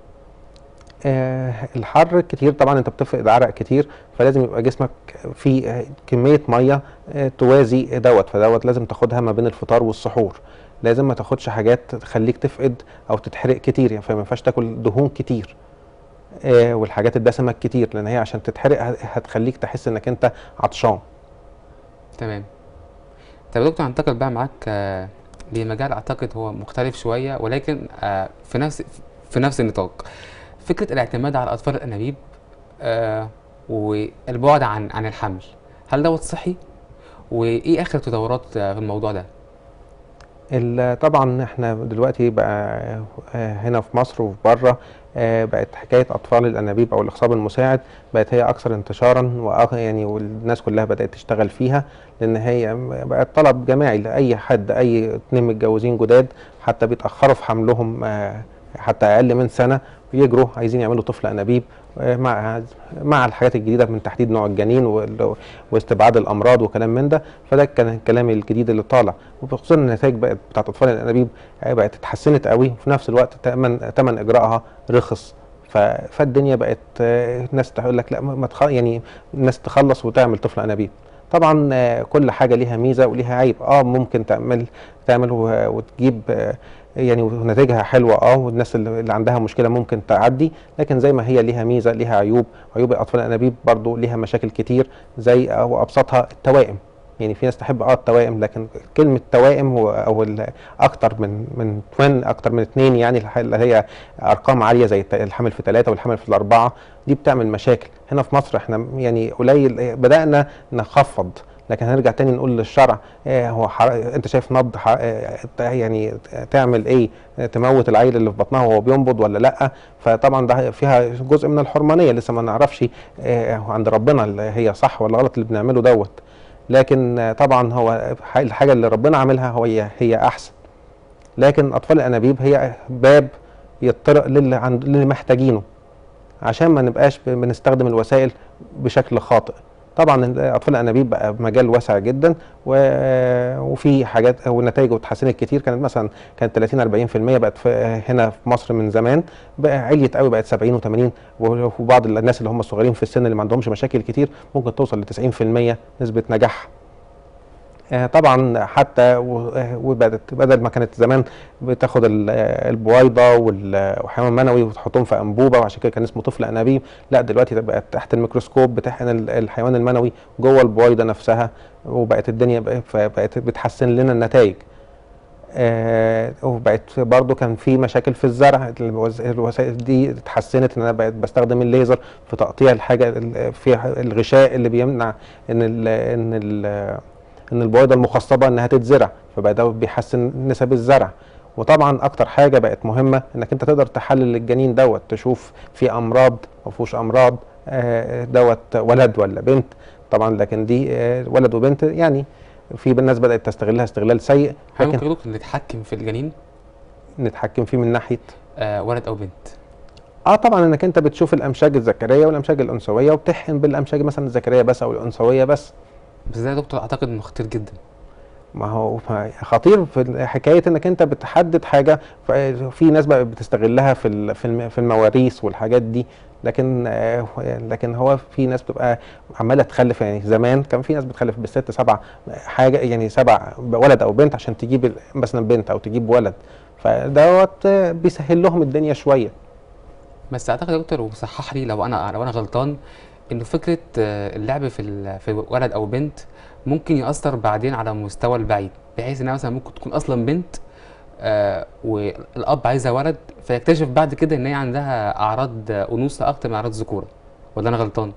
آه، الحر كتير طبعا انت بتفقد عرق كتير فلازم يبقى جسمك فيه آه، كميه ميه آه، توازي دوت فدوت لازم تاخدها ما بين الفطار والسحور لازم ما تاخدش حاجات تخليك تفقد او تتحرق كتير يعني فما ينفعش تاكل دهون كتير آه، والحاجات الدسمه كتير لان هي عشان تتحرق ه- هتخليك تحس انك انت عطشان تمام طب يا دكتور هنتقل بقى معاك آه، لمجال اعتقد هو مختلف شويه ولكن آه، في نفس في نفس النطاق فكره الاعتماد على اطفال الانابيب آه، والبعد عن عن الحمل هل دوت صحي وايه اخر التطورات آه، في الموضوع ده ال- طبعا احنا دلوقتي بقى آه، هنا في مصر وفي بره آه، بقت حكايه اطفال الانابيب او الاخصاب المساعد بقت هي اكثر انتشارا وأك- يعني والناس كلها بدات تشتغل فيها لان هي بقت طلب جماعي لاي حد اي اتنين متجوزين جداد حتى بيتاخروا في حملهم آه، حتى اقل من سنه بيجروا عايزين يعملوا طفل انابيب آه، مع مع الحاجات الجديده من تحديد نوع الجنين وال- واستبعاد الامراض وكلام من ده فده كان الكلام الجديد اللي طالع وخصوصا النتائج بقت بتاعت اطفال الانابيب آه، بقت اتحسنت قوي وفي نفس الوقت تمن تمن اجراءها رخص ف- فالدنيا بقت آه، الناس تقول لك لا ما ما تخ... يعني الناس تخلص وتعمل طفل انابيب طبعا آه، كل حاجه ليها ميزه وليها عيب اه ممكن تعمل تعمل و- وتجيب آه، يعني ونتائجها حلوه اه والناس اللي اللي عندها مشكله ممكن تعدي لكن زي ما هي ليها ميزه ليها عيوب عيوب اطفال الانابيب برضو ليها مشاكل كتير زي او ابسطها التوائم يعني في ناس تحب اه التوائم لكن كلمه توائم هو او ال- اكتر من من توين اكتر من اثنين يعني الح- اللي هي ارقام عاليه زي الت- الحمل في ثلاثه والحمل في الاربعه دي بتعمل مشاكل هنا في مصر احنا يعني قليل بدانا نخفض لكن هنرجع تاني نقول للشرع آه هو حر... انت شايف نبض ح... آه يعني تعمل ايه آه، تموت العيل اللي في بطنها وهو بينبض ولا لا فطبعا ده فيها جزء من الحرمانيه لسه ما نعرفش آه عند ربنا اللي هي صح ولا غلط اللي بنعمله دوت لكن آه، طبعا هو ح- الحاجه اللي ربنا عاملها هو هي, هي احسن لكن اطفال الانابيب هي باب يطرق للي عند للي محتاجينه عشان ما نبقاش ب- بنستخدم الوسائل بشكل خاطئ طبعا اطفال الانابيب بقى مجال واسع جدا و- وفي حاجات ونتائج اتحسنت كتير كانت مثلا كانت 30 40% بقت في هنا في مصر من زمان بقى عليت قوي بقت 70 و80 وبعض الناس اللي هم الصغيرين في السن اللي ما عندهمش مشاكل كتير ممكن توصل ل 90% نسبه نجاح آه، طبعا حتى و- آه، وبدت بدل ما كانت زمان بتاخد ال- آه، البويضه وال- والحيوان المنوي وتحطهم في انبوبه وعشان كده كان اسمه طفل انابيب لا دلوقتي ده بقت تحت الميكروسكوب بتحقن ال- الحيوان المنوي جوه البويضه نفسها وبقت الدنيا بقى- فبقت بتحسن لنا النتائج آه وبقت برضو كان في مشاكل في الزرع الوز- الوسائل دي اتحسنت ان انا بقيت بستخدم الليزر في تقطيع الحاجه ال- في الغشاء اللي بيمنع ان ال ان ال ان البويضه المخصبه انها تتزرع فبقى ده بيحسن نسب الزرع وطبعا اكتر حاجه بقت مهمه انك انت تقدر تحلل الجنين دوت تشوف في امراض ما فيهوش امراض آه، دوت ولد ولا بنت طبعا لكن دي آه، ولد وبنت يعني في ناس بدات تستغلها استغلال سيء هل ممكن لكن يا دكتور نتحكم في الجنين نتحكم فيه من ناحيه آه ولد او بنت اه طبعا انك انت بتشوف الامشاج الذكريه والامشاج الانثويه وبتحقن بالامشاج مثلا الذكريه بس او الانثويه بس بس ده يا دكتور اعتقد انه خطير جدا ما هو ما- خطير في حكايه انك انت بتحدد حاجه ف- في ناس بقى بتستغلها في ال- في الم- في المواريث والحاجات دي لكن آه، لكن هو في ناس بتبقى عماله تخلف يعني زمان كان في ناس بتخلف بالست سبع حاجه يعني سبع ولد او بنت عشان تجيب ال- مثلا بنت او تجيب ولد فدوت آه، بيسهل لهم الدنيا شويه بس اعتقد يا دكتور وصحح لي لو انا لو انا غلطان انه فكره آه، اللعب في ال- في ولد او بنت ممكن ياثر بعدين على مستوى البعيد بحيث انها مثلا ممكن تكون اصلا بنت آه والاب عايزها ولد فيكتشف بعد كده ان هي عندها اعراض آه، انوثه اكتر من اعراض ذكوره ولا انا غلطان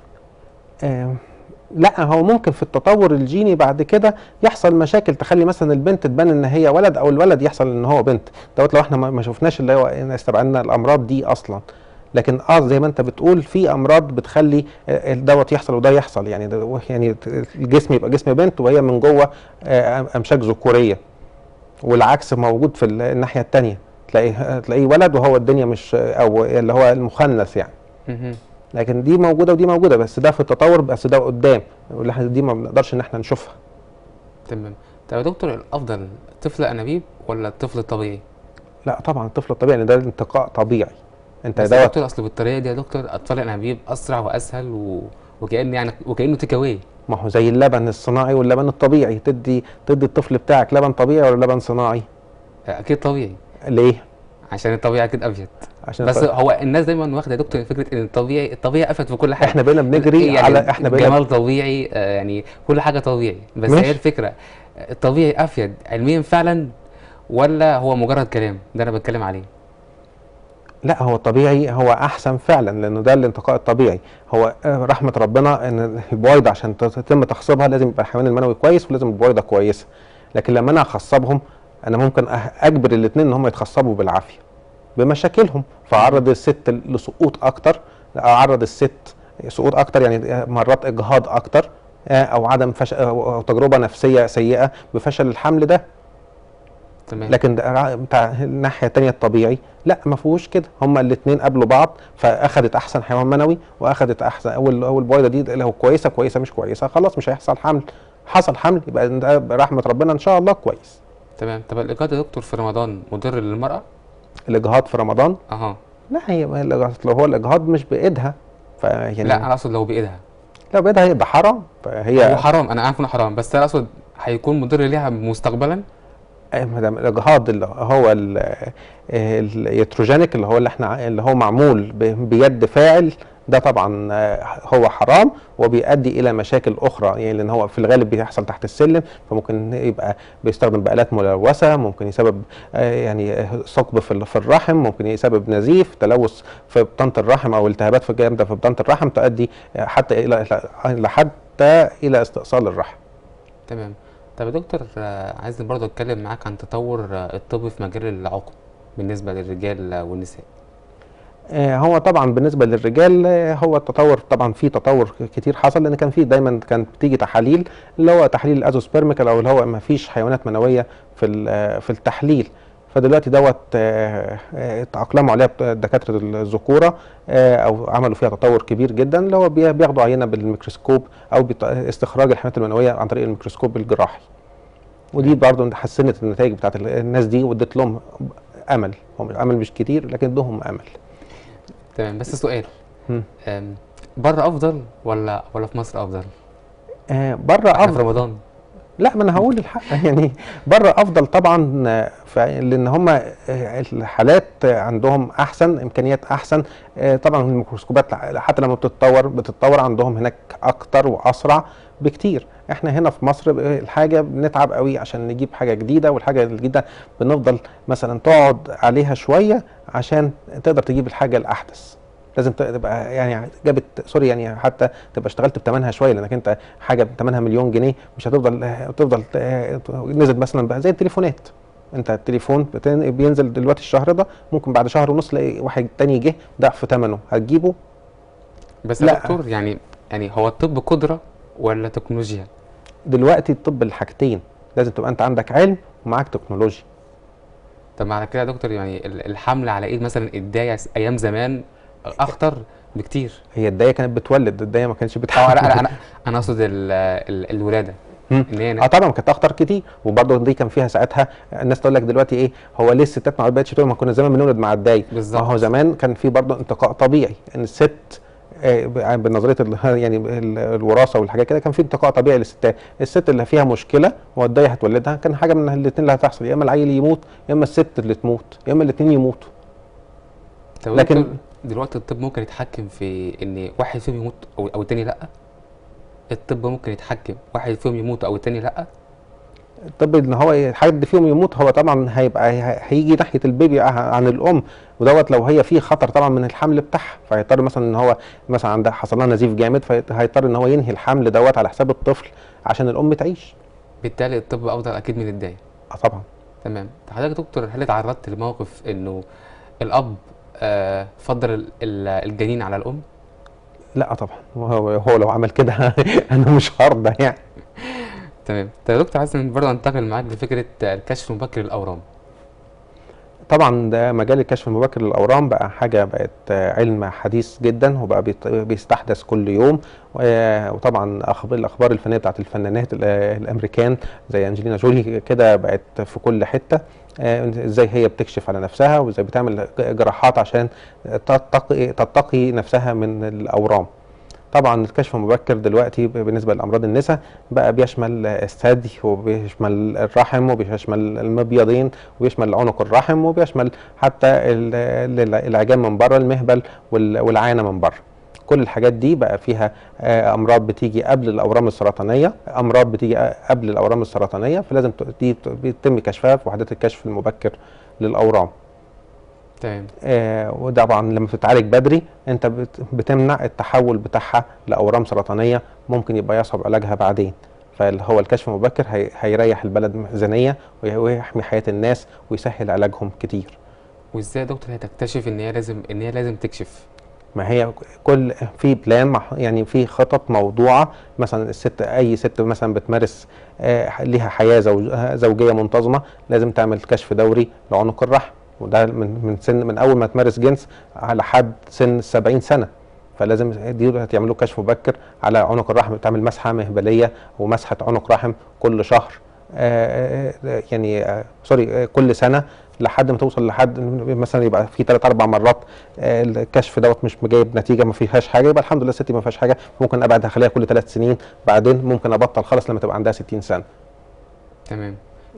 آه، لا هو ممكن في التطور الجيني بعد كده يحصل مشاكل تخلي مثلا البنت تبان ان هي ولد او الولد يحصل ان هو بنت دوت لو احنا ما ما شفناش اللي هو إن استبعدنا الامراض دي اصلا لكن اه زي ما انت بتقول في امراض بتخلي آه، دوت يحصل وده يحصل يعني ده يعني الجسم يبقى جسم بنت وهي من جوه آه، امشاج ذكوريه والعكس موجود في الناحيه الثانيه تلاقيه تلاقيه ولد وهو الدنيا مش او اللي هو المخنث يعني مهم. لكن دي موجوده ودي موجوده بس ده في التطور بس ده قدام واللي احنا دي ما بنقدرش ان احنا نشوفها تمام طب يا دكتور الافضل طفل انابيب ولا الطفل الطبيعي لا طبعا الطفل الطبيعي لان ده انتقاء طبيعي انت بس يا دوت دكتور اصل بالطريقه دي يا دكتور اطفال الانابيب اسرع واسهل و... وكأن يعني وكانه تيك اواي ما هو زي اللبن الصناعي واللبن الطبيعي تدي تدي الطفل بتاعك لبن طبيعي ولا لبن صناعي اكيد طبيعي ليه عشان الطبيعي اكيد افيد عشان بس الط- هو الناس دايما واخده يا دكتور فكره ان الطبيعي الطبيعي افيد في كل حاجه احنا بقينا بنجري يعني على احنا بقينا جمال طبيعي آه، يعني كل حاجه طبيعي بس ماشي. هي الفكره الطبيعي افيد علميا فعلا ولا هو مجرد كلام ده انا بتكلم عليه لا هو الطبيعي هو احسن فعلا لانه ده الانتقاء الطبيعي هو آه، رحمه ربنا ان البويضه عشان تت- تتم تخصيبها لازم يبقى الحيوان المنوي كويس ولازم البويضه كويسه لكن لما انا اخصبهم انا ممكن أه- اجبر الاثنين ان هم يتخصبوا بالعافيه بمشاكلهم فاعرض الست لسقوط اكتر اعرض الست سقوط اكتر يعني مرات اجهاض اكتر آه، او عدم فش... او أو تجربه نفسيه سيئه بفشل الحمل ده تمام لكن ده را- بتاع الناحيه الثانيه الطبيعي لا ما فيهوش كده هما الاثنين قابلوا بعض فاخذت احسن حيوان منوي واخذت احسن اول اول بويضه دي لو كويسه كويسه مش كويسه خلاص مش هيحصل حمل حصل حمل يبقى ده برحمه ربنا ان شاء الله كويس تمام طب الايقاظ يا دكتور في رمضان مضر للمراه الاجهاض في رمضان اها لا هي ما الإجهاض- لو هو الاجهاض مش بايدها فيعني لا انا اقصد لو بايدها لو بايدها هيبقى حرام هو فهي حرام انا عارف انه حرام بس انا اقصد هيكون مضر ليها مستقبلا أي ما دام الاجهاض اللي هو ال- اليتروجينيك اللي هو اللي احنا اللي هو معمول ب- بيد فاعل ده طبعا آه، هو حرام وبيؤدي الى مشاكل اخرى يعني لان هو في الغالب بيحصل تحت السلم فممكن يبقى بيستخدم بآلات ملوثه ممكن يسبب آه، يعني آه، ثقب في ال- في الرحم ممكن يسبب نزيف تلوث في بطانه الرحم او التهابات في جامده في بطانه الرحم تؤدي آه، حتى الى إلى- الى حد حتى الى استئصال الرحم تمام طب يا دكتور آه، عايز برضه اتكلم معاك عن تطور آه، الطب في مجال العقم بالنسبه للرجال آه، والنساء آه، هو طبعا بالنسبه للرجال آه، هو التطور طبعا في تطور كتير حصل لان كان في دايما كانت بتيجي تحاليل اللي هو تحليل الازوسبيرميكال او اللي هو ما فيش حيوانات منويه في ال- آه، في التحليل فدلوقتي دوت آه، آه، تأقلموا عليها بت- دكاتره الذكوره آه، او عملوا فيها تطور كبير جدا اللي هو بي- بياخدوا عينه بالميكروسكوب او بت- استخراج الحيوانات المنويه عن طريق الميكروسكوب الجراحي ودي برضه حسنت النتائج بتاعت ال- الناس دي وادت لهم امل هم امل مش كتير لكن ادوهم امل تمام بس سؤال مم. آم، بره افضل ولا ولا في مصر افضل آه بره احنا في افضل رمضان لا ما انا هقول الحق يعني بره افضل طبعا آه، ف- لان هم الحالات آه، عندهم احسن امكانيات احسن آه، طبعا الميكروسكوبات حتى لما بتتطور بتتطور عندهم هناك اكتر واسرع بكتير احنا هنا في مصر ب- الحاجه بنتعب قوي عشان نجيب حاجه جديده والحاجه الجديده بنفضل مثلا تقعد عليها شويه عشان تقدر تجيب الحاجه الاحدث لازم تبقى يعني جابت سوري يعني حتى تبقى اشتغلت بثمنها شويه لانك انت حاجه بثمنها مليون جنيه مش هتفضل تفضل نزل مثلا بقى زي التليفونات انت التليفون بتن- بينزل دلوقتي الشهر ده ممكن بعد شهر ونص تلاقي واحد تاني جه ضعف ثمنه هتجيبه بس يا لا. دكتور يعني يعني هو الطب قدره ولا تكنولوجيا دلوقتي الطب الحاجتين لازم تبقى انت عندك علم ومعاك تكنولوجيا طب معنى كده يا دكتور يعني ال- الحمل على ايد مثلا الدايه س- ايام زمان اخطر بكتير هي الدايه كانت بتولد الدايه ما كانتش اه بتحمل لا لا انا انا اقصد ال- ال- الولاده مم. ان هي اه طبعا كانت اخطر كتير وبرضه دي كان فيها ساعتها الناس تقول لك دلوقتي ايه هو ليه الستات ما بقتش تقول ما كنا زمان بنولد مع الداي ما بالظبط هو زمان كان في برضه انتقاء طبيعي ان الست آه، ب- بنظريه ال- يعني ال- الوراثه والحاجات كده كان في انتقاء طبيعي للستات الست اللي فيها مشكله والدايه هتولدها كان حاجه من الاثنين اللي هتحصل يا اما العيل يموت يا اما الست اللي تموت يا اما الاثنين يموتوا طب لكن- لكن دلوقتي الطب ممكن يتحكم في ان واحد فيهم يموت او او التاني لا الطب ممكن يتحكم واحد فيهم يموت او التاني لا الطب ان هو حد فيهم يموت هو طبعا هيبقى هي- هيجي ناحيه البيبي عن الام ودوت لو هي في خطر طبعا من الحمل بتاعها فهيضطر مثلا ان هو مثلا عندها حصل لها نزيف جامد فهيضطر ان هو ينهي الحمل دوت على حساب الطفل عشان الام تعيش بالتالي الطب افضل اكيد من الدايه اه طبعا تمام طب حضرتك يا دكتور هل اتعرضت لموقف انه الاب آه فضل ال- ال- الجنين على الام لا طبعا هو, هو لو عمل كده انا مش هرضى يعني تمام طب يا دكتور عايز برضه انتقل معاك لفكره آه، الكشف المبكر للاورام طبعا ده مجال الكشف المبكر للاورام بقى حاجه بقت آه، علم حديث جدا وبقى بيت- بيستحدث كل يوم و- وطبعا اخبار الاخبار الفنيه بتاعت الفنانات ال- الامريكان زي انجلينا جولي كده بقت في كل حته آه، ازاي هي بتكشف على نفسها وازاي بتعمل جراحات عشان تتقي تتقي نفسها من الاورام طبعا الكشف المبكر دلوقتي ب- بالنسبه لامراض النساء بقى بيشمل الثدي وبيشمل الرحم وبيشمل المبيضين وبيشمل عنق الرحم وبيشمل حتى ال- ال- العجام من بره المهبل وال- والعانه من بره كل الحاجات دي بقى فيها آه، امراض بتيجي قبل الاورام السرطانيه امراض بتيجي قبل الاورام السرطانيه فلازم ت- دي ت- بيتم كشفها في وحدات الكشف المبكر للاورام تمام آه وده طبعا لما بتتعالج بدري انت بت- بتمنع التحول بتاعها لاورام سرطانيه ممكن يبقى يصعب علاجها بعدين فهو الكشف المبكر هي هيريح البلد ميزانيه وي- ويحمي حياه الناس ويسهل علاجهم كتير وازاي يا دكتور هتكتشف ان هي لازم ان هي لازم تكشف ما هي كل في بلان مح- يعني في خطط موضوعه مثلا الست اي ست مثلا بتمارس آه، ليها حياه زوج زوجيه منتظمه لازم تعمل كشف دوري لعنق الرحم وده من من سن من اول ما تمارس جنس على حد سن 70 سنه فلازم دي هتعملوا كشف مبكر على عنق الرحم بتعمل مسحه مهبليه ومسحه عنق رحم كل شهر آه، آه، يعني آه، سوري آه، كل سنه لحد ما توصل لحد مثلا يبقى في ثلاث اربع مرات آه، الكشف دوت مش جايب نتيجه ما فيهاش حاجه يبقى الحمد لله ستي ما فيهاش حاجه ممكن ابعد اخليها كل ثلاث سنين بعدين ممكن ابطل خالص لما تبقى عندها 60 سنه تمام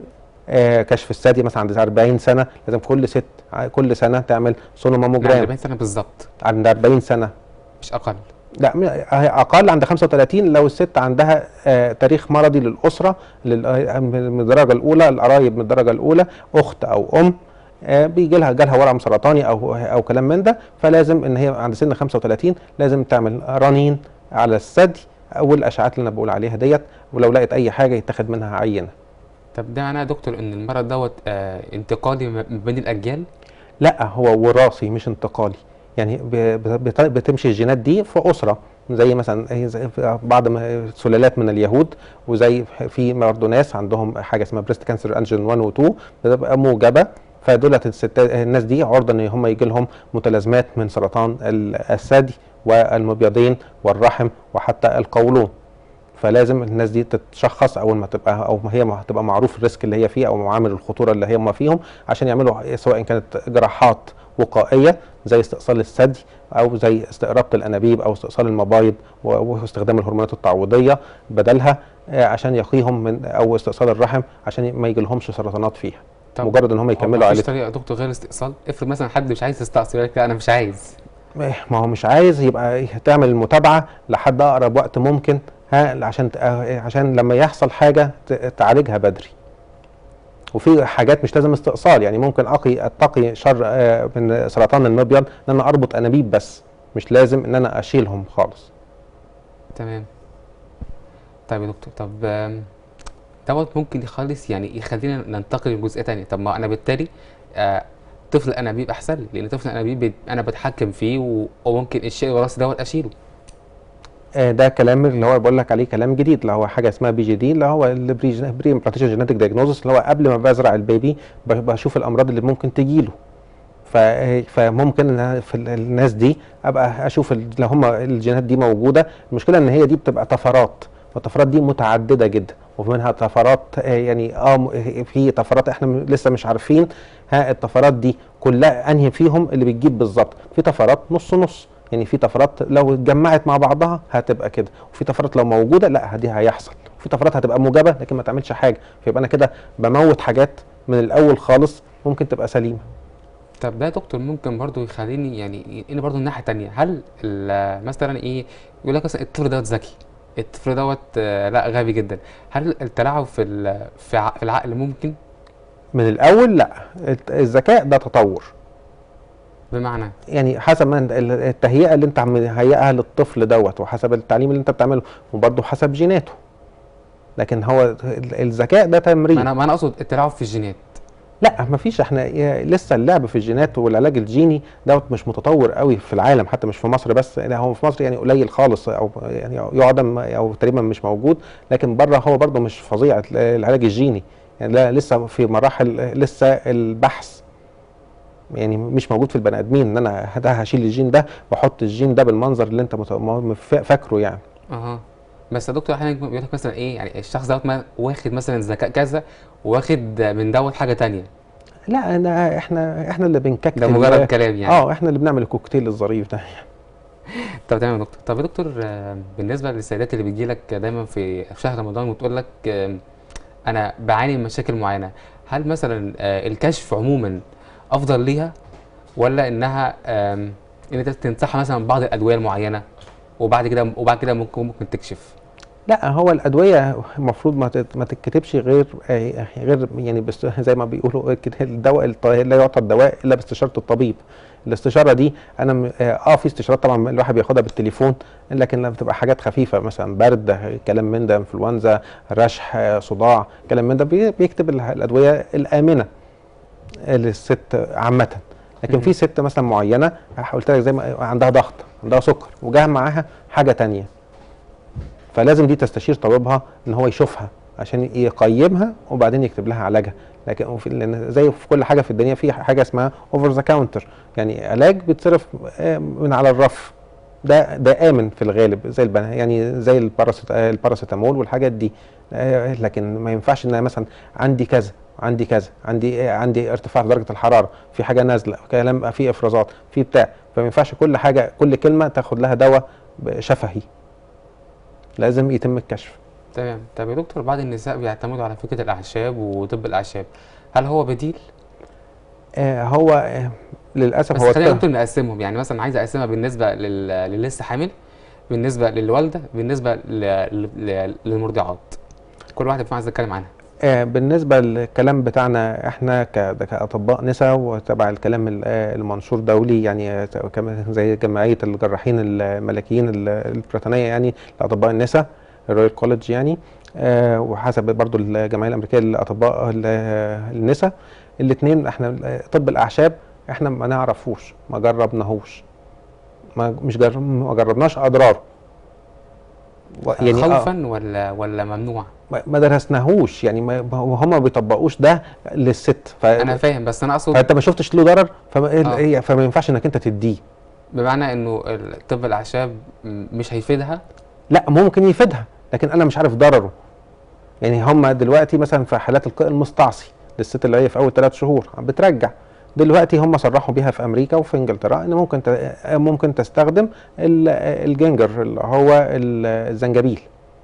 آه كشف الثدي مثلا عند 40 سنه لازم كل ست كل سنه تعمل يعني سونوماموجرام 40 سنه بالظبط عند 40 سنه مش اقل لا م- اقل عند 35 لو الست عندها آه تاريخ مرضي للاسره لل- آه، من الدرجه الاولى القرايب من الدرجه الاولى اخت او ام آه بيجي لها جالها ورم سرطاني او او كلام من ده فلازم ان هي عند سن 35 لازم تعمل رنين على الثدي والاشعاعات اللي انا بقول عليها ديت ولو لقيت اي حاجه يتاخد منها عينه طب ده معناه يا دكتور ان المرض دوت آه انتقالي ما بين الاجيال لا هو وراثي مش انتقالي يعني ب- ب- بت- بتمشي الجينات دي في اسره زي مثلا إيه زي في بعض ما- سلالات من اليهود وزي في برضه ناس عندهم حاجه اسمها بريست كانسر انجين 1 و 2 بتبقى موجبه فدولت الستات الناس دي عرضه ان هم يجي لهم متلازمات من سرطان ال- الثدي والمبيضين والرحم وحتى القولون فلازم الناس دي تتشخص اول ما تبقى او ما هي ما هتبقى معروف الريسك اللي هي فيه او معامل الخطوره اللي هم فيهم عشان يعملوا سواء كانت جراحات وقائيه زي استئصال الثدي او زي استئرابه الانابيب او استئصال المبايض و- واستخدام الهرمونات التعويضيه بدلها آه، عشان يقيهم من او استئصال الرحم عشان ما يجيلهمش سرطانات فيها طب مجرد ان هم يكملوا مفيش عائلتهم طريقه يا دكتور غير استئصال افرض مثلا حد مش عايز يستأصل يقول لك لا انا مش عايز ما هو مش عايز يبقى تعمل المتابعه لحد اقرب وقت ممكن ها عشان ت- آه، عشان لما يحصل حاجه ت- تعالجها بدري وفي حاجات مش لازم استئصال يعني ممكن اقي اتقي شر آه، من سرطان المبيض ان انا اربط انابيب بس مش لازم ان انا اشيلهم خالص تمام طيب يا دكتور طب آم، دوت ممكن يخلص يعني يخلينا ننتقل لجزئيه تانية طب ما انا بالتالي آه طفل الانابيب احسن لي لان طفل الانابيب بت- انا بتحكم فيه و- وممكن الشيء الوراثي دوت اشيله آه، ده كلام اللي هو بقول لك عليه كلام جديد اللي هو حاجه اسمها بي جي دي اللي هو البري بري امبلانتيشن جينيتك دايجنوزس اللي هو قبل ما بزرع البيبي ب- بشوف الامراض اللي ممكن تجيله ف- فممكن ان أنا في ال- الناس دي ابقى اشوف ال- لو هم الجينات دي موجوده المشكله ان هي دي بتبقى طفرات والطفرات دي متعدده جدا ومنها طفرات آه، يعني اه م- في طفرات احنا م- لسه مش عارفين ها الطفرات دي كلها انهي فيهم اللي بتجيب بالظبط في طفرات نص نص يعني في طفرات لو اتجمعت مع بعضها هتبقى كده وفي طفرات لو موجوده لا دي هيحصل وفي طفرات هتبقى موجبه لكن ما تعملش حاجه فيبقى انا كده بموت حاجات من الاول خالص ممكن تبقى سليمه طب ده يا دكتور ممكن برضو يخليني يعني ينقلني برضو الناحيه تانية هل ال- مثلا ايه يقول لك مثلا الطفل دوت ذكي الطفل دوت آه، لا غبي جدا هل التلاعب في ال- في ع- في العقل ممكن من الاول لا الت- الذكاء ده تطور بمعنى يعني حسب ما انت- ال- التهيئه اللي انت عم هيئها للطفل دوت وحسب التعليم اللي انت بتعمله وبرضه حسب جيناته لكن هو ال- الذكاء ده تمرين ما انا ما انا اقصد التلاعب في الجينات لا مفيش احنا ي- لسه اللعب في الجينات والعلاج الجيني دوت مش متطور قوي في العالم حتى مش في مصر بس لا هو في مصر يعني قليل خالص او يعني يعدم او تقريبا مش موجود لكن بره هو برضه مش فظيع العلاج الجيني يعني لا لسه في مراحل لسه البحث يعني مش موجود في البني ادمين ان انا ده هشيل الجين ده واحط الجين ده بالمنظر اللي انت مت- م- فا- فاكره يعني اها بس يا دكتور احيانا بيقول لك مثلا ايه يعني الشخص دوت ما- واخد مثلا ذكاء كذا واخد من دوت حاجه تانية لا انا احنا احنا اللي بنككل ده مجرد كلام يعني اه احنا اللي بنعمل الكوكتيل الظريف ده طب تمام يا دكتور طب يا دكتور آه، بالنسبه للسيدات اللي بتجي لك دايما في في شهر رمضان وتقول لك آه، انا بعاني من مشاكل معينه هل مثلا آه، الكشف عموما افضل ليها ولا انها آم، ان انت تنصحها مثلا بعض الادويه المعينه وبعد كده وبعد كده ممكن ممكن تكشف لا هو الادويه المفروض ما تت- ما تتكتبش غير آه، غير يعني بس زي ما بيقولوا كده الدواء الط- لا يعطى الدواء الا باستشاره الطبيب الاستشاره دي انا م- اه آه، في استشارات طبعا الواحد بياخدها بالتليفون لكن لما بتبقى حاجات خفيفه مثلا برد كلام من ده انفلونزا رشح آه، صداع كلام من ده بي- بيكتب ال- الادويه الامنه للست عامه لكن في ست مثلا معينه قلت لك زي ما عندها ضغط عندها سكر وجاها معاها حاجه تانية فلازم دي تستشير طبيبها ان هو يشوفها عشان يقيمها وبعدين يكتب لها علاجها لكن وفي لان زي في كل حاجه في الدنيا في حاجه اسمها اوفر ذا كاونتر يعني علاج بيتصرف آه، من على الرف ده ده امن في الغالب زي البنا يعني زي الباراسيت آه، الباراسيتامول والحاجات دي آه، لكن ما ينفعش ان انا مثلا عندي كذا عندي كذا عندي آه، عندي ارتفاع في درجه الحراره في حاجه نازله كلام في افرازات في بتاع فما ينفعش كل حاجه كل كلمه تاخد لها دواء شفهي لازم يتم الكشف تمام طب يا دكتور بعض النساء بيعتمدوا على فكره الاعشاب وطب الاعشاب هل هو بديل آه هو آه للاسف بس هو خلينا الت- دكتور نقسمهم يعني مثلا عايز اقسمها بالنسبه لل... للي لسه حامل بالنسبه للوالده بالنسبه ل... ل... ل... للمرضعات كل واحده فيهم عايز اتكلم عنها آه، بالنسبة للكلام بتاعنا احنا ك- كأطباء نساء وتبع الكلام ال- آه، المنشور دولي يعني آه، كمان زي جمعية الجراحين الملكيين ال- البريطانية يعني لأطباء النساء الرويال كوليدج يعني آه، وحسب برضو الجمعية الأمريكية لأطباء ال- آه، النساء الاثنين احنا آه، طب الأعشاب احنا ما نعرفوش ما جربناهوش ما مش جرب ما جربناش أضراره و- آه، خوفا ولا ولا ممنوع ما ما درسناهوش يعني ما ما هو هم ما بيطبقوش ده للست ف... انا فاهم بس انا اقصد فانت ما شفتش له ضرر فما, آه. هي فما ينفعش انك انت تديه بمعنى انه طب الاعشاب م- مش هيفيدها لا ممكن يفيدها لكن انا مش عارف ضرره يعني هم دلوقتي مثلا في حالات القيء المستعصي للست اللي هي في اول ثلاث شهور بترجع دلوقتي هم صرحوا بيها في امريكا وفي انجلترا ان ممكن ت... ممكن تستخدم ال- الجنجر اللي هو ال- الزنجبيل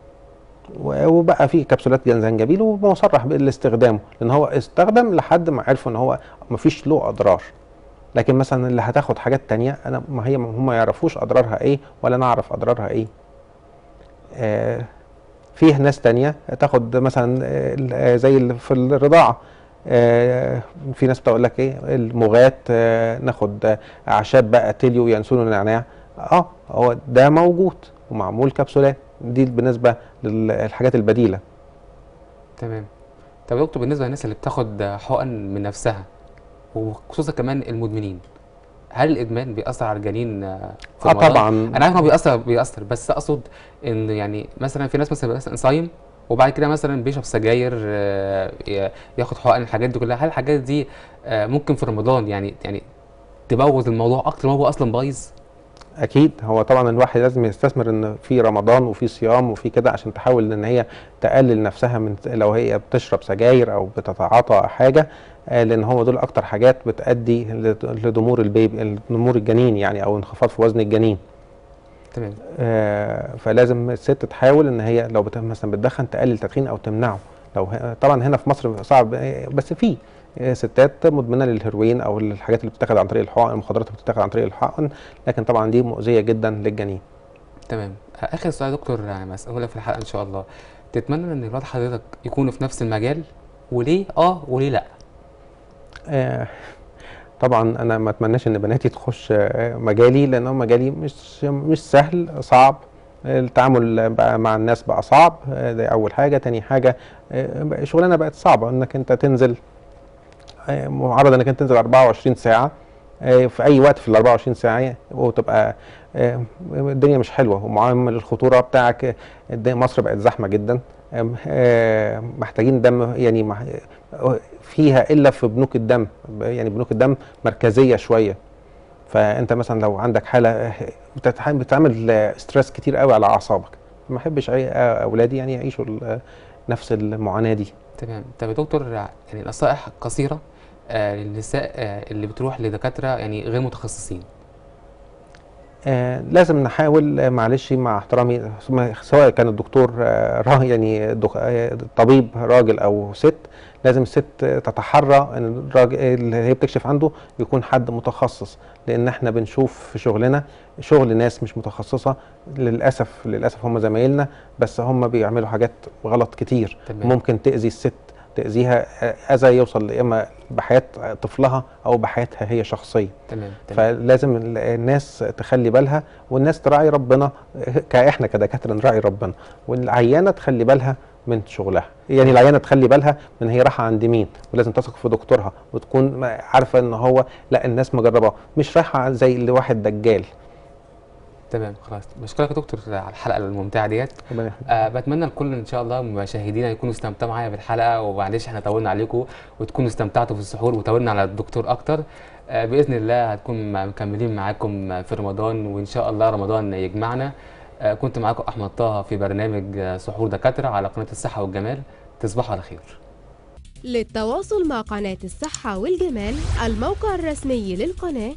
و- وبقى في كبسولات زنجبيل ومصرح بالاستخدامه لان هو استخدم لحد ما عرفوا ان هو مفيش له اضرار لكن مثلا اللي هتاخد حاجات تانية انا ما هي هم ما يعرفوش اضرارها ايه ولا نعرف اضرارها ايه آه فيه ناس تانية تاخد مثلا آه، ال- آه، زي اللي في الرضاعة آه، في ناس بتقول لك ايه المغات آه، ناخد آه، اعشاب بقى تليو ينسون ونعناع اه هو ده موجود ومعمول كبسولات دي بالنسبة للحاجات البديلة تمام طب يا دكتور بالنسبه للناس اللي بتاخد حقن من نفسها وخصوصا كمان المدمنين هل الادمان بيأثر على الجنين آه، في اه رمضان؟ طبعا انا عارف انه بيأثر بيأثر بس اقصد ان يعني مثلا في ناس مثلا مثلا صايم وبعد كده مثلا بيشرب سجاير آه، ي- ياخد حقن الحاجات دي كلها هل الحاجات دي آه، ممكن في رمضان يعني يعني تبوظ الموضوع اكتر ما هو اصلا بايظ اكيد هو طبعا الواحد لازم يستثمر ان في رمضان وفي صيام وفي كده عشان تحاول ان هي تقلل نفسها من لو هي بتشرب سجاير او بتتعاطى حاجه آه، لان هو دول اكتر حاجات بتؤدي لد- لضمور البيبي ضمور الجنين يعني او انخفاض في وزن الجنين تمام آه، فلازم الست تحاول ان هي لو بت- مثلا بتدخن تقلل تدخين او تمنعه لو ه- طبعا هنا في مصر صعب آه، بس في آه، ستات مدمنه للهيروين او الحاجات اللي بتتاخد عن طريق الحقن المخدرات اللي بتتاخد عن طريق الحقن لكن طبعا دي مؤذيه جدا للجنين تمام اخر سؤال يا دكتور يعني مسؤولة في الحلقه ان شاء الله تتمنى ان ولاد حضرتك يكونوا في نفس المجال وليه اه وليه لا آه، طبعا انا ما اتمناش ان بناتي تخش آه، مجالي لان هو مجالي مش مش سهل صعب التعامل بقى مع الناس بقى صعب آه، دي اول حاجه تاني حاجه آه، بقى شغلانه بقت صعبه انك انت تنزل آه، معرض انك انت تنزل 24 ساعه آه، في اي وقت في ال 24 ساعه وتبقى آه، الدنيا مش حلوه ومعامل الخطوره بتاعك آه، الدنيا- مصر بقت زحمه جدا آم، آه، محتاجين دم يعني مح- فيها الا في بنوك الدم يعني بنوك الدم مركزيه شويه فانت مثلا لو عندك حاله بتتح- بتعمل ستريس كتير قوي على اعصابك ما احبش أي اولادي يعني يعيشوا ال- نفس المعاناه دي تمام طب يا دكتور يعني نصائح قصيره آه للنساء آه اللي بتروح لدكاتره يعني غير متخصصين آه لازم نحاول آه، معلش مع احترامي ثم- سواء كان الدكتور آه را- يعني دك- آه، طبيب راجل او ست لازم الست آه، تتحرى ان الراجل اللي هي بتكشف عنده يكون حد متخصص لان احنا بنشوف في شغلنا شغل ناس مش متخصصه للاسف للاسف هم زمايلنا بس هم بيعملوا حاجات غلط كتير تمام. ممكن تاذي الست تاذيها آه، اذى يوصل اما بحياه طفلها او بحياتها هي شخصيا تمام تمام فلازم ال- الناس تخلي بالها والناس تراعي ربنا كاحنا كدكاتره نراعي ربنا والعيانه تخلي بالها من شغلها يعني العيانه تخلي بالها من هي رايحه عند مين ولازم تثق في دكتورها وتكون ما- عارفه ان هو لا الناس مجرباه مش رايحه زي اللي واحد دجال تمام خلاص بشكرك يا دكتور على الحلقه الممتعه ديت ربنا يخليك. آه بتمنى الكل ان شاء الله مشاهدينا يكونوا استمتعوا معايا بالحلقه ومعلش احنا طولنا عليكم وتكونوا استمتعتوا في السحور وطولنا على الدكتور اكتر آه باذن الله هتكون م- مكملين معاكم في رمضان وان شاء الله رمضان يجمعنا آه كنت معاكم احمد طه في برنامج آه، سحور دكاتره على قناه الصحه والجمال تصبحوا على خير للتواصل مع قناة الصحة والجمال الموقع الرسمي للقناة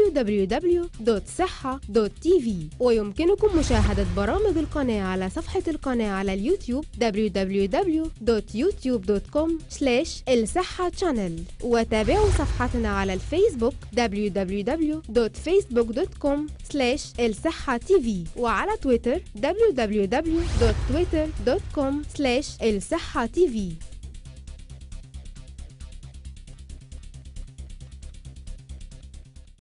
www.صحة.tv ويمكنكم مشاهدة برامج القناة على صفحة القناة على اليوتيوب www.youtube.com الصحة channel وتابعوا صفحتنا على الفيسبوك www.facebook.com الصحة tv وعلى تويتر www.twitter.com الصحة tv